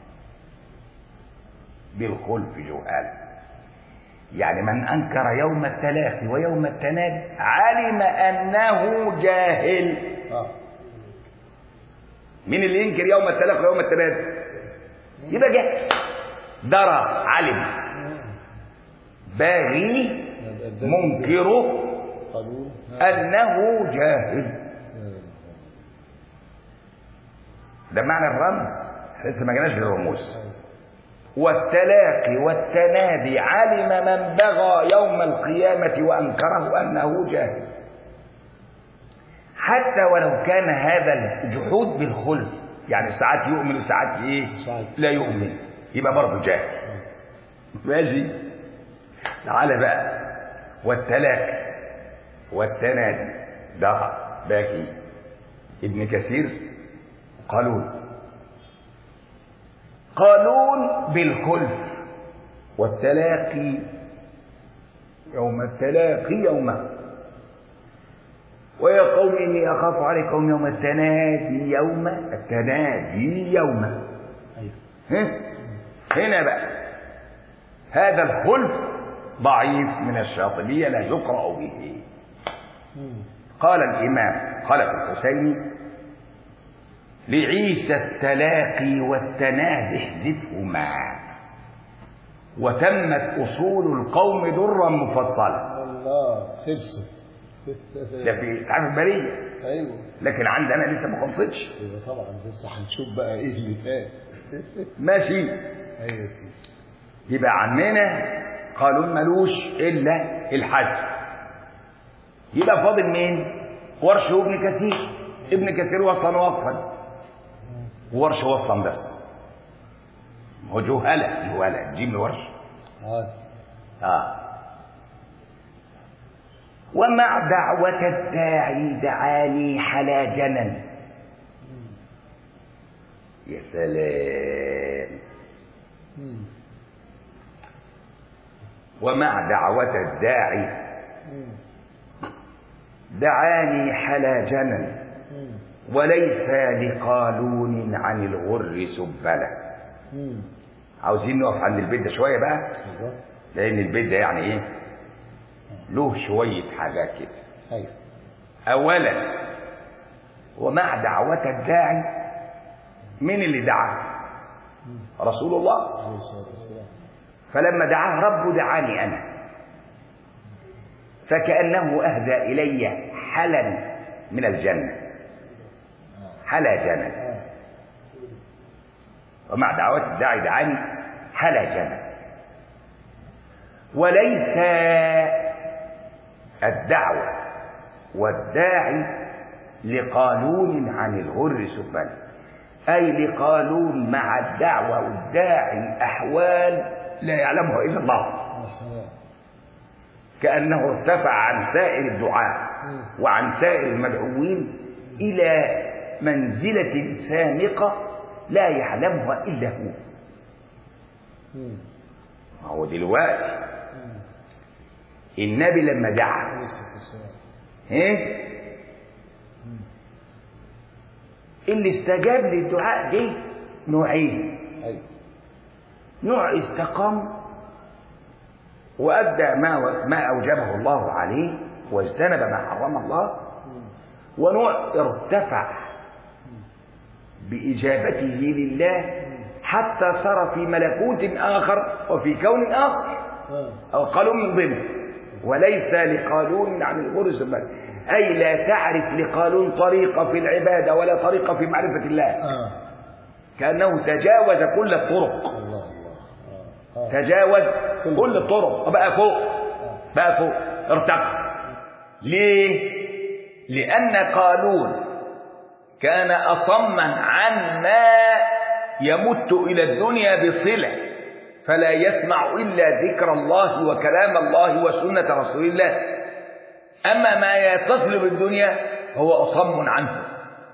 بالخلف جهال يعني من أنكر يوم التلاقي ويوم التنادي علم أنه جاهل اه مين اللي ينكر يوم التلاقي ويوم التنادي يبقى جاهل درى علم باغي منكره قالوا أنه جاهل ده معنى الرمز لسه ما جيناش للرموز والتلاقي والتنادي علم من بغى يوم القيامة وأنكره أنه جاهل حتى ولو كان هذا الجحود بالخلف يعني ساعات يؤمن وساعات ايه ساعات. لا يؤمن يبقى برضه جاهل ماشي تعالى بقى والتلاقي والتنادي ده باقي ابن كثير قالون قالون بالخلف والتلاقي يوم التلاقي يوم ويا قوم إني أخاف عليكم يوم التنادي يوم التنادي يوم ايوه ها؟ هنا بقى هذا الخلف ضعيف من الشاطبية لا يقرأ به مم. قال الإمام خلف الحسيني لعيسى التلاقي والتنادي احذفهما وتمت أصول القوم درا مفصلة الله خلصت ده في تعرف البرية ايوه لكن عندنا لسه ما خلصتش ايوه طبعا لسه هنشوف بقى ايه اللي فات ماشي ايوه يا سيدي يبقى عمنا قالون ملوش إلا الحذف يبقى فاضل مين ورش وابن كثير ابن كثير وصلا وقفا ورش وصلا بس هو جهلة جهلة جيب ورش اه آه. ومع دعوة الداعي دعاني حلاجنا يا سلام مم. ومع دعوة الداعي مم. دعاني حلاجنا مم. وليس لقالون عن الغر سبلة مم. عاوزين نقف عند البيت ده شوية بقى ايوه لأن البيت ده يعني إيه له شوية حاجات كده ايوه أولا ومع دعوة الداعي مين اللي دعاه رسول الله عليه الصلاه والسلام فلما دعاه ربه دعاني أنا فكأنه أهدى إلي حلا من الجنة حلا جنة اه ومع دعوة الداعي دعاني حلا جنة وليس الدعوة والداعي لقانون عن الغر سبلا أي لقانون مع الدعوة والداعي أحوال لا يعلمها إلا الله يا سلام كأنه ارتفع عن سائر الدعاء وعن سائر المدعوين إلى منزلة سامقة لا يعلمها إلا هو مم. ما هو دلوقتي النبي لما دعا عليه الصلاة والسلام. ايه اللي استجاب للدعاء دي نوعين أيوة نوع استقام وأدى ما ما أوجبه الله عليه واجتنب ما حرم الله ونوع ارتفع بإجابته لله حتى صار في ملكوت آخر وفي كون آخر آه. أو قالون من ضمن وليس لقالون عن الغرز بل أي لا تعرف لقالون طريقة في العبادة ولا طريقة في معرفة الله آه. كأنه تجاوز كل الطرق الله الله آه. آه. تجاوز كل الطرق بقى فوق بقى فوق ارتقى ليه لأن قالون كان أصما عن ما يمت إلى الدنيا بصلة فلا يسمع إلا ذكر الله وكلام الله وسنة رسول الله أما ما يتصل بالدنيا هو أصم عنه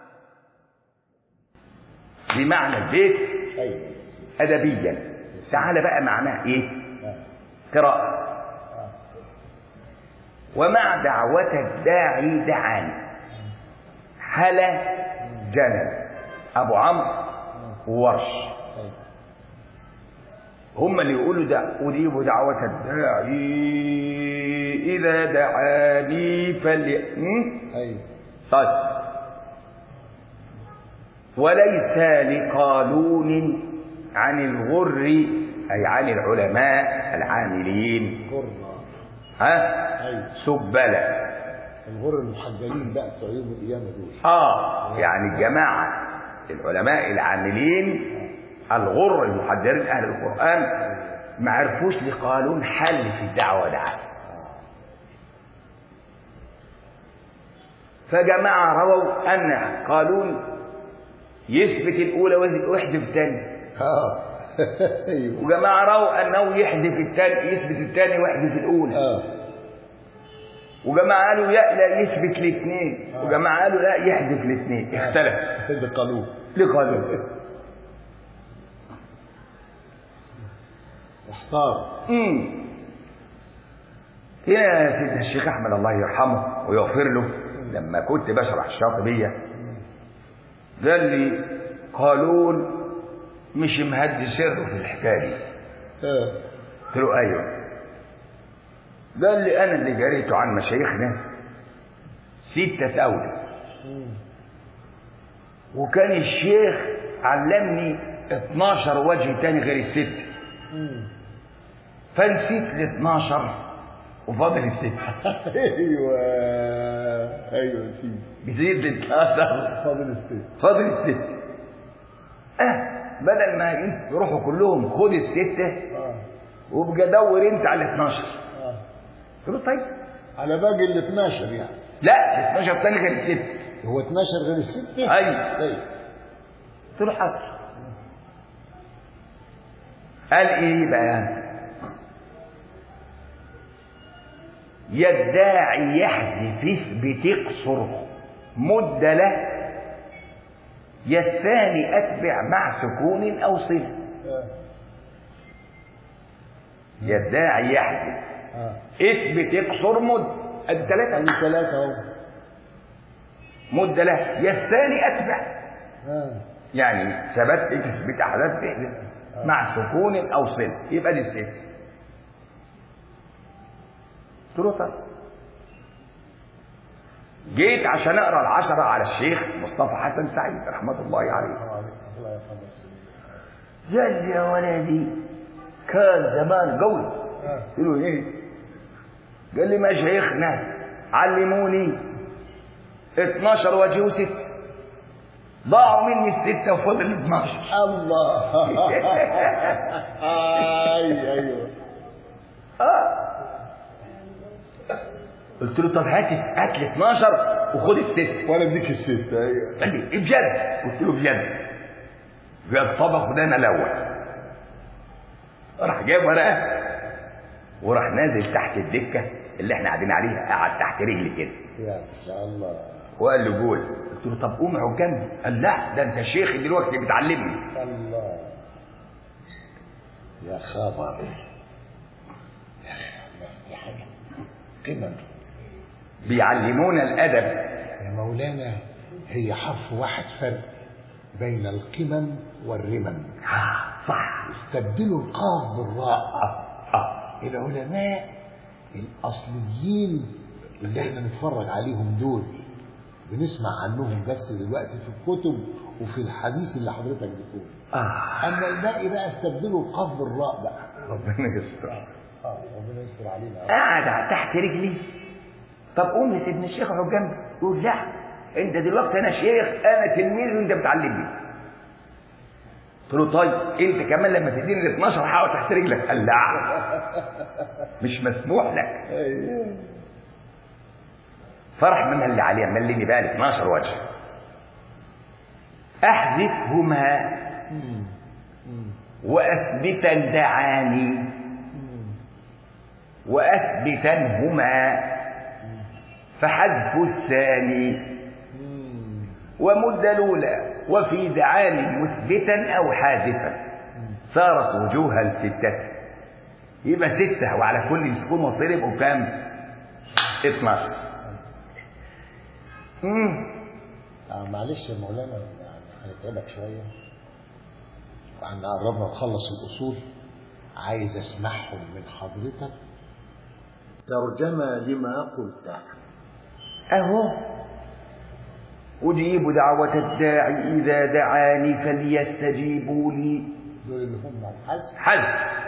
بمعنى البيت أيوة أدبيا تعال بقى معناه إيه آه. قراءة آه. ومع دعوة الداعي دعاني حلا جنل أبو عمرو وورش أيوة هم اللي يقولوا ده أجيب دعوة الداعي إذا دعاني فلي م? أيوة طيب وليس لقالون عن الغر أي عن العلماء العاملين غرة ها أيوة سبلة الغر المحجلين بقى بتوع يوم القيامة دول آه يعني الجماعة العلماء العاملين الغر المحجرين أهل القرآن ما عرفوش لقالون حل في الدعوة دعاء فجماعة رووا أن قالون يثبت الأولى ويحذف الثانية اه ايوه وجماعة رووا أنه يحذف الثاني يثبت الثاني ويحذف الأولى اه وجماعة قالوا لا لا يثبت الاثنين وجماعة قالوا لا يحذف الاثنين اختلف ده قانون لقالون احتار امم هنا يا سيدنا الشيخ احمد الله يرحمه ويغفر له لما كنت بشرح الشاطبيه قال لي قالون مش مهدي سره في الحكايه دي اه قلت له ايوه قال لي انا اللي قريته عن مشايخنا ستة أولى مم. وكان الشيخ علمني 12 وجه تاني غير الستة مم. فنسيت ال 12 وفاضل الستة ايوه ايوه يا سيدي بزيد ال 12 فاضل الست فاضل الستة اه بدل ما انت يروحوا كلهم خد الستة اه وابقى دور انت على ال 12 اه قلت له طيب على باقي ال 12 يعني لا ال 12 تاني غير الستة هو 12 غير الستة؟ ايوه ايوه قلت له حاضر قال ايه بقى يدعي يحذف بتقصر مدة له يا الثاني أتبع مع سكون أو صلة اه يدعي يحذف اه اثبت اقصر مد ادي ثلاثة ادي ثلاثة اهو مدة له يا الثاني أتبع اه يعني ثبت تثبت أحداث تحدث مع سكون أو صلة يبقى دي الست قلت له طيب جيت عشان اقرا العشرة على الشيخ مصطفى حسن سعيد رحمة الله عليه الله يرحمه قال لي يا ولدي كان زمان قوي اه قلت له ايه قال لي مشايخنا علموني 12 وجه وست ضاعوا مني الستة وفضل 12 الله اي ايوه اه قلت له طب هات هات لي 12 وخد الست وانا اديك الست ايوه قال لي بجد قلت له بجد قال طبق ده انا الاول راح جايب ورقه وراح نازل تحت الدكه اللي احنا قاعدين عليها قعد تحت رجلي كده يا شاء الله وقال له قول قلت له طب قوم اقعد جنبي قال لا ده انت الشيخ دلوقتي بتعلمني الله يا خبر يا أخي، يا حاجة قمم بيعلمونا الادب يا مولانا هي حرف واحد فرق بين القمم والرمم آه صح استبدلوا القاف بالراء آه آه العلماء الأصليين اللي احنا نتفرج عليهم دول بنسمع عنهم بس دلوقتي في الكتب وفي الحديث اللي حضرتك بتقوله آه أما الباقي بقى استبدلوا القاف بالراء بقى ربنا يستر اه ربنا يستر علينا قاعد تحت رجلي طب قوم يا سيدنا الشيخ اقعد جنبي يقول لا انت دلوقتي انا شيخ انا تلميذ وانت بتعلمني قلت له طيب انت كمان لما تديني ال 12 هقعد تحت رجلك قال لا مش مسموح لك فرح من اللي عليه مليني بقى ال 12 وجه احذفهما واثبتا دعاني واثبتنهما فحذف الثاني ومد الاولى وفي دعاني مثبتا او حاذفا صارت وجوها ستة يبقى ستة وعلى كل سكون مصير يبقوا كام؟ 12 مم. آه معلش يا مولانا يعني هنتعبك شوية وعن قربنا نخلص الأصول عايز أسمعهم من حضرتك ترجمة لما قلت أهو أجيب دعوة الداعي إذا دعاني فليستجيبوا لي دول اللي هم الحذف حذف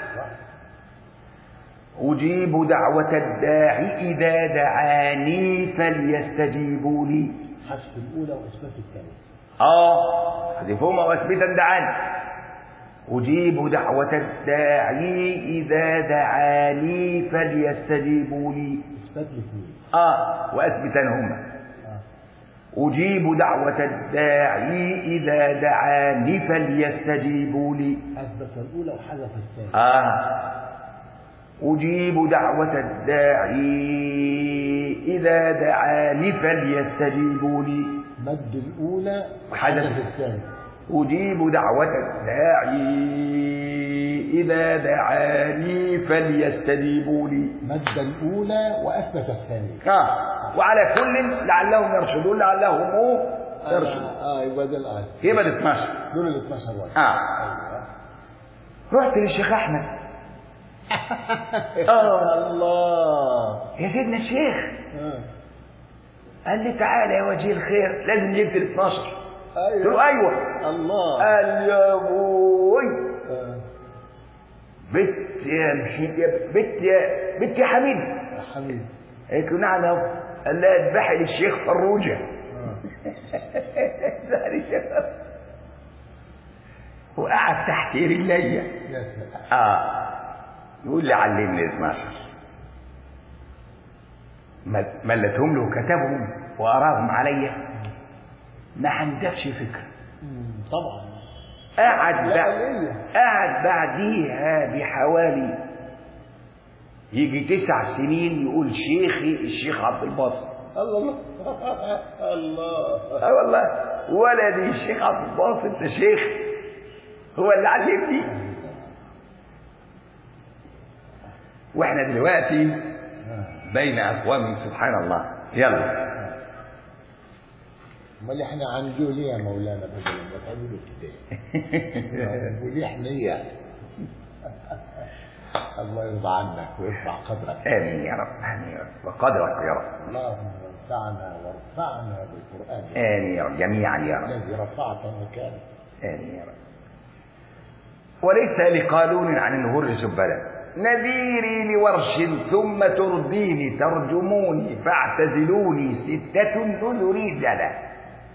أجيب دعوة الداعي إذا دعاني فليستجيبوا لي حذف الأولى وإثبات الثانية آه حذفهما وأثبتا دعاني أجيب دعوة الداعي إذا دعاني فليستجيبوا لي إثبات الاثنين آه وأثبتنهما آه. أجيب دعوة الداعي إذا دعاني فليستجيبوا لي أثبت الأولى وحذف الثانية آه أجيب دعوة الداعي إذا دعاني فليستجيبوا لي مد الأولى وحذف. وحذف الثانية أجيب دعوة الداعي إذا دعاني فليستجيبوا لي مد الأولى وأثبت الثانية آه وعلى كل لعلهم يرشدون لعلهم يرشدون آه يبقى ده الآية يبقى ال 12 دول ال 12 واحد آه أيوه رحت للشيخ أحمد آه الله يا سيدنا الشيخ آه. قال لي تعالى يا وجه الخير لازم جبت ال 12 قلت له أيوه ايوه الله قال يا ابوي آه. بت يا محيد يا بت يا بت يا حميد يا حبيبي قالت له نعم يا أبو. قال لها اذبحي للشيخ فروجه آه. اذبحي للشيخ فروجة. وقعد تحت رجلي يا سلام اه يقول لي علمني 12 مل- ملتهم له وكتبهم وأراهم عليا ما عندكش فكرة مم، طبعا قعد لا بعد ليا. قعد بعديها بحوالي يجي تسع سنين يقول شيخي الشيخ عبد الباسط الله الله اه والله ولدي الشيخ عبد الباسط ده شيخ هو اللي علمني واحنا دلوقتي آه. بين اقوام سبحان الله يلا امال احنا هنقول ايه يا مولانا بدل ما تعملوا كده نقول ايه احنا ايه الله يرضى عنك ويرفع قدرك امين يا رب امين يا رب وقدرك يا رب اللهم انفعنا وارفعنا بالقران امين يا رب جميعا يا رب الذي رفعت مكانك آمين يا رب وليس لقالون عن الغر سبلا نذيري لورش ثم ترضيني ترجموني فاعتزلوني ستة نذري جلا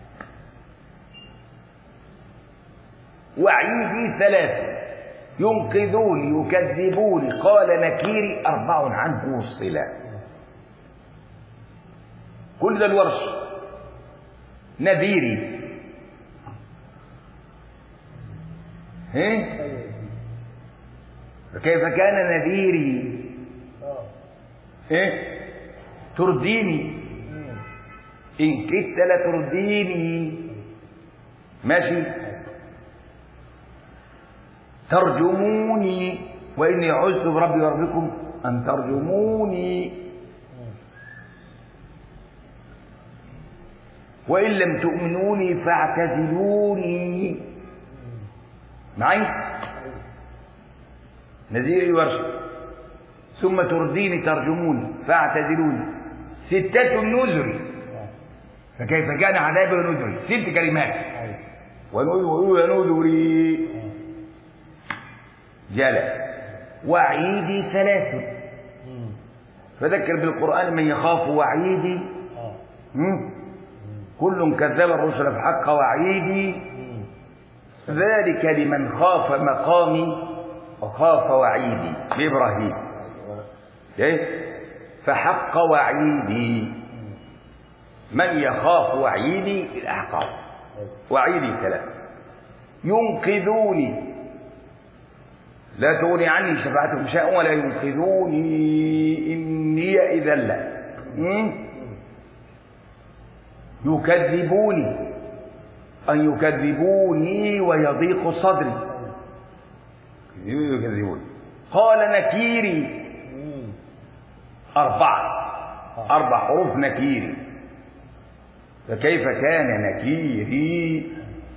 وعيدي ثلاث ينقذوني يكذبوني قال نكيري أربع عنه وصلا كل ده الورش نذيري إيه؟ فكيف كان نذيري اه إيه؟ ترديني إن كدت لترديني ماشي ترجموني وإني عزت بربي وربكم أن ترجموني وإن لم تؤمنوني فاعتزلوني معي نذير ورش ثم ترديني ترجموني فاعتزلوني ستة نذري فكيف كان عذابي ونذري ست كلمات ونذري ونذري جل وعيدي ثلاث فذكر بالقرآن من يخاف وعيدي مم. كل كذب الرسل بحق وعيدي ذلك لمن خاف مقامي وخاف وعيدي بإبراهيم إيه؟ فحق وعيدي من يخاف وعيدي الأحقاب وعيدي ثلاث ينقذوني لا تغني عني شفاعتهم شيئا ولا ينقذوني إني إذا لا م? يكذبوني أن يكذبوني ويضيق صدري يكذبوني قال نكيري أربعة أربع حروف نكيري فكيف كان نكيري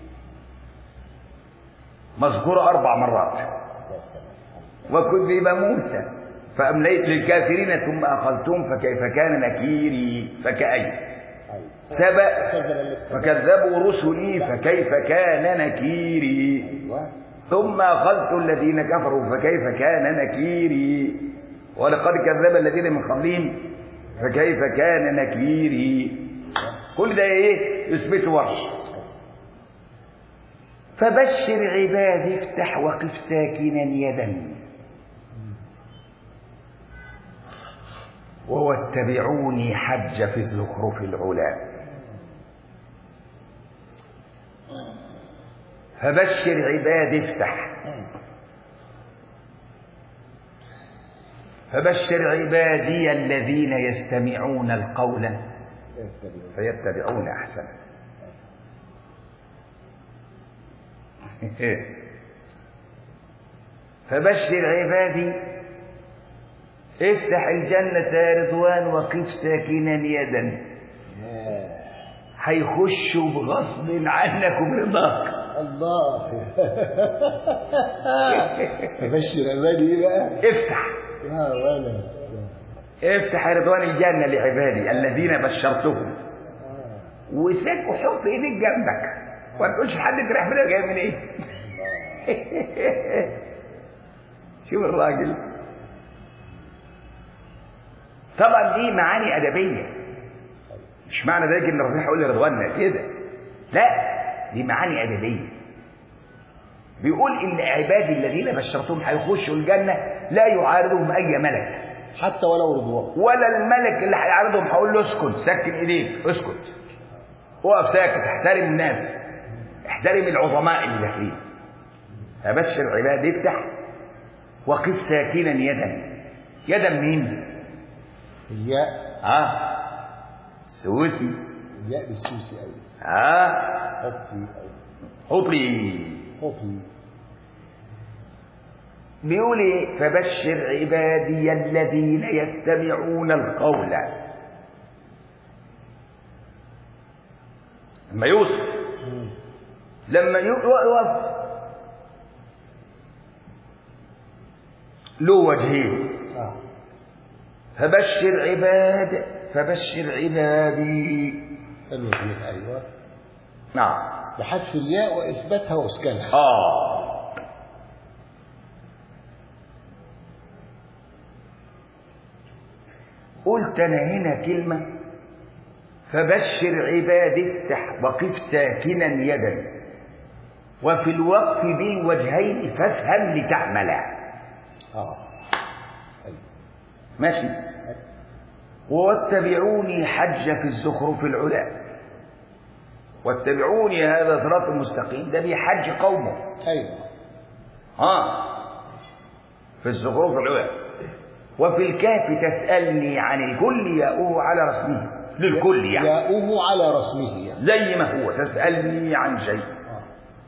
مذكور أربع مرات وكذب موسى فأمليت للكافرين ثم أخذتهم فكيف كان نكيري فكأي سبأ فكذبوا رسلي فكيف كان نكيري ثم أخذت الذين كفروا فكيف كان نكيري ولقد كذب الذين من قبلهم فكيف كان نكيري كل ده ايه يثبت ورش فبشر عبادي افتح وقف ساكنا يدا واتبعوني حج في الزخرف العلا فبشر عبادي افتح فبشر عبادي الذين يستمعون القول فيتبعون احسنه فبشر عبادي افتح الجنة يا رضوان وقف ساكنا يدا هيخشوا بغصب عنك وبرضاك الله بشر عبادي ايه بقى؟ افتح يا ولد افتح يا رضوان الجنة لعبادي الذين بشرتهم وساك وحط ايديك جنبك وما تقولش لحد انت رايح منين جاي من ايه شوف الراجل طبعا دي معاني ادبيه مش معنى ذلك ان ربنا هيقول لرضواننا كده لا دي معاني ادبيه بيقول ان عبادي الذين بشرتهم هيخشوا الجنه لا يعارضهم اي ملك حتى ولو رضوان ولا الملك اللي هيعارضهم هقول له اسكت سكن ايديك اسكت اقف ساكت احترم الناس احترم العظماء اللي داخلين فبشر العباد افتح وقف ساكنا يدا يدا مين؟ الياء ها سوسي الياء بالسوسي ايوه ها حطي ايوه حطي حطي بيقول ايه فبشر عبادي الذين يستمعون القول لما يوصف لما يقف له وجهين اه فبشر عباد فبشر عبادي الوجهين ايوه نعم بحذف الياء واثباتها واسكانها اه قلت انا هنا كلمه فبشر عبادي افتح وقف ساكنا يدا وفي الوقف بالوجهين فافهم لتعملا اه ايوه ماشي واتبعوني حج في الزخرف العلا واتبعوني هذا صراط المستقيم ده بيحج قومه ايوه ها في الزخرف العلا وفي الكهف تسألني عن الكل ياؤه على رسمه للكل يعني ياؤه على رسمه يعني. زي ما هو تسألني عن شيء آه.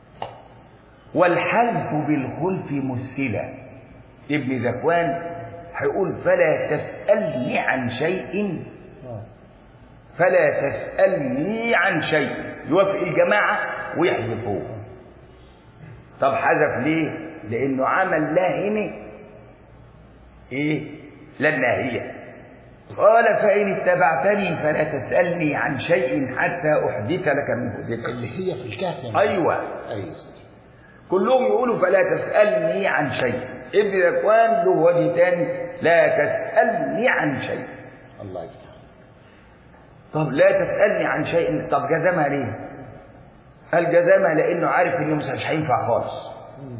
والحلف بالخلف مسهلة ابن ذكوان هيقول فلا تسألني عن شيء آه. فلا تسألني عن شيء يوافق الجماعة ويحذف هو طب حذف ليه؟ لأنه عمل لا هنا إيه؟ لا الناهية قال فإن اتبعتني فلا تسألني عن شيء حتى أحدث لك منه ذكر اللي هي في الكهف يعني. أيوه ايوه كلهم يقولوا فلا تسألني عن شيء ابن ذكوان له وجه تاني لا تسألني عن شيء الله يفتح طب لا تسألني عن شيء طب جزمها ليه؟ قال جزمها لأنه عارف إنه مش مش هينفع خالص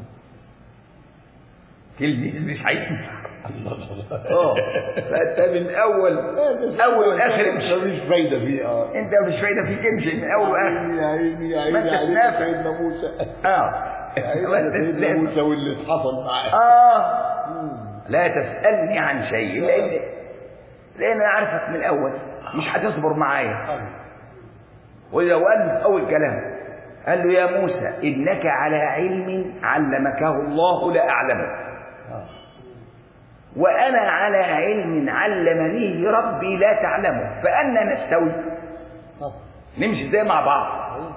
كلمة مش هينفع الله الله اه فأنت من أول أول وآخر مش مفيش فايده فيه اه أنت مش فايدة فيك امشي من أول وآخر يا عيني يا ما عيني أنت يا عيني تنافع. على سيدنا موسى اه يا عيني ما على أنت سيدنا تنافع. موسى واللي حصل معاه آه لا تسألني عن شيء لأن لأن أنا عارفك من الأول مش هتصبر معايا وإذا قال له في أول كلام قال له يا موسى إنك على علم علمكه الله لا أعلمه آه. وأنا على علم علمنيه ربي لا تعلمه فأنا نستوي طب نمشي ازاي مع بعض أيوة.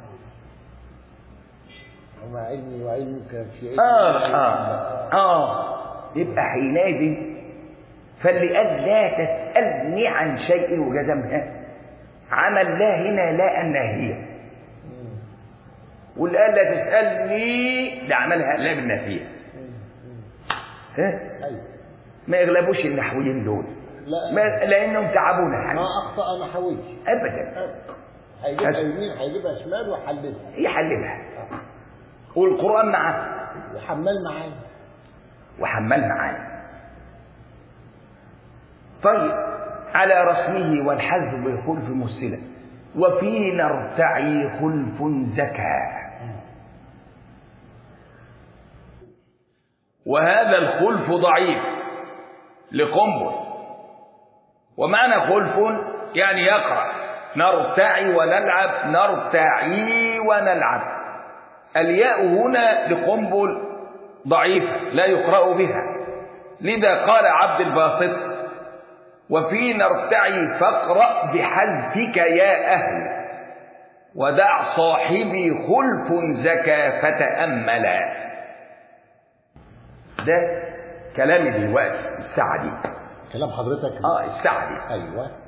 وما علمي وعلمك في علم آه آه آه يبقى حينئذ فاللي قال لا تسألني عن شيء وجزمها عمل لا هنا لا الناهية واللي قال لا تسألني ده عملها لا بالناهية ها ايوه ما يغلبوش النحويين دول لا ما لأنهم تعبونا ما يعني اخطا انا حاولت أبدا هيجيبها بس. يمين هيجيبها شمال وحللها يحللها والقرآن معاه وحمال معايا وحمل معانا طيب على رسمه والحذف بالخلف مسلة وفيه نرتعي خلف زكا وهذا الخلف ضعيف لقنبل ومعنى خلف يعني يقرأ نرتعي ونلعب نرتعي ونلعب الياء هنا لقنبل ضعيفة لا يقرأ بها لذا قال عبد الباسط وفي نرتعي فاقرأ بحذفك يا أهل ودع صاحبي خلف زكا فتأملا ده كلامي دلوقتي الساعة دي كلام حضرتك اه الساعة دي ايوه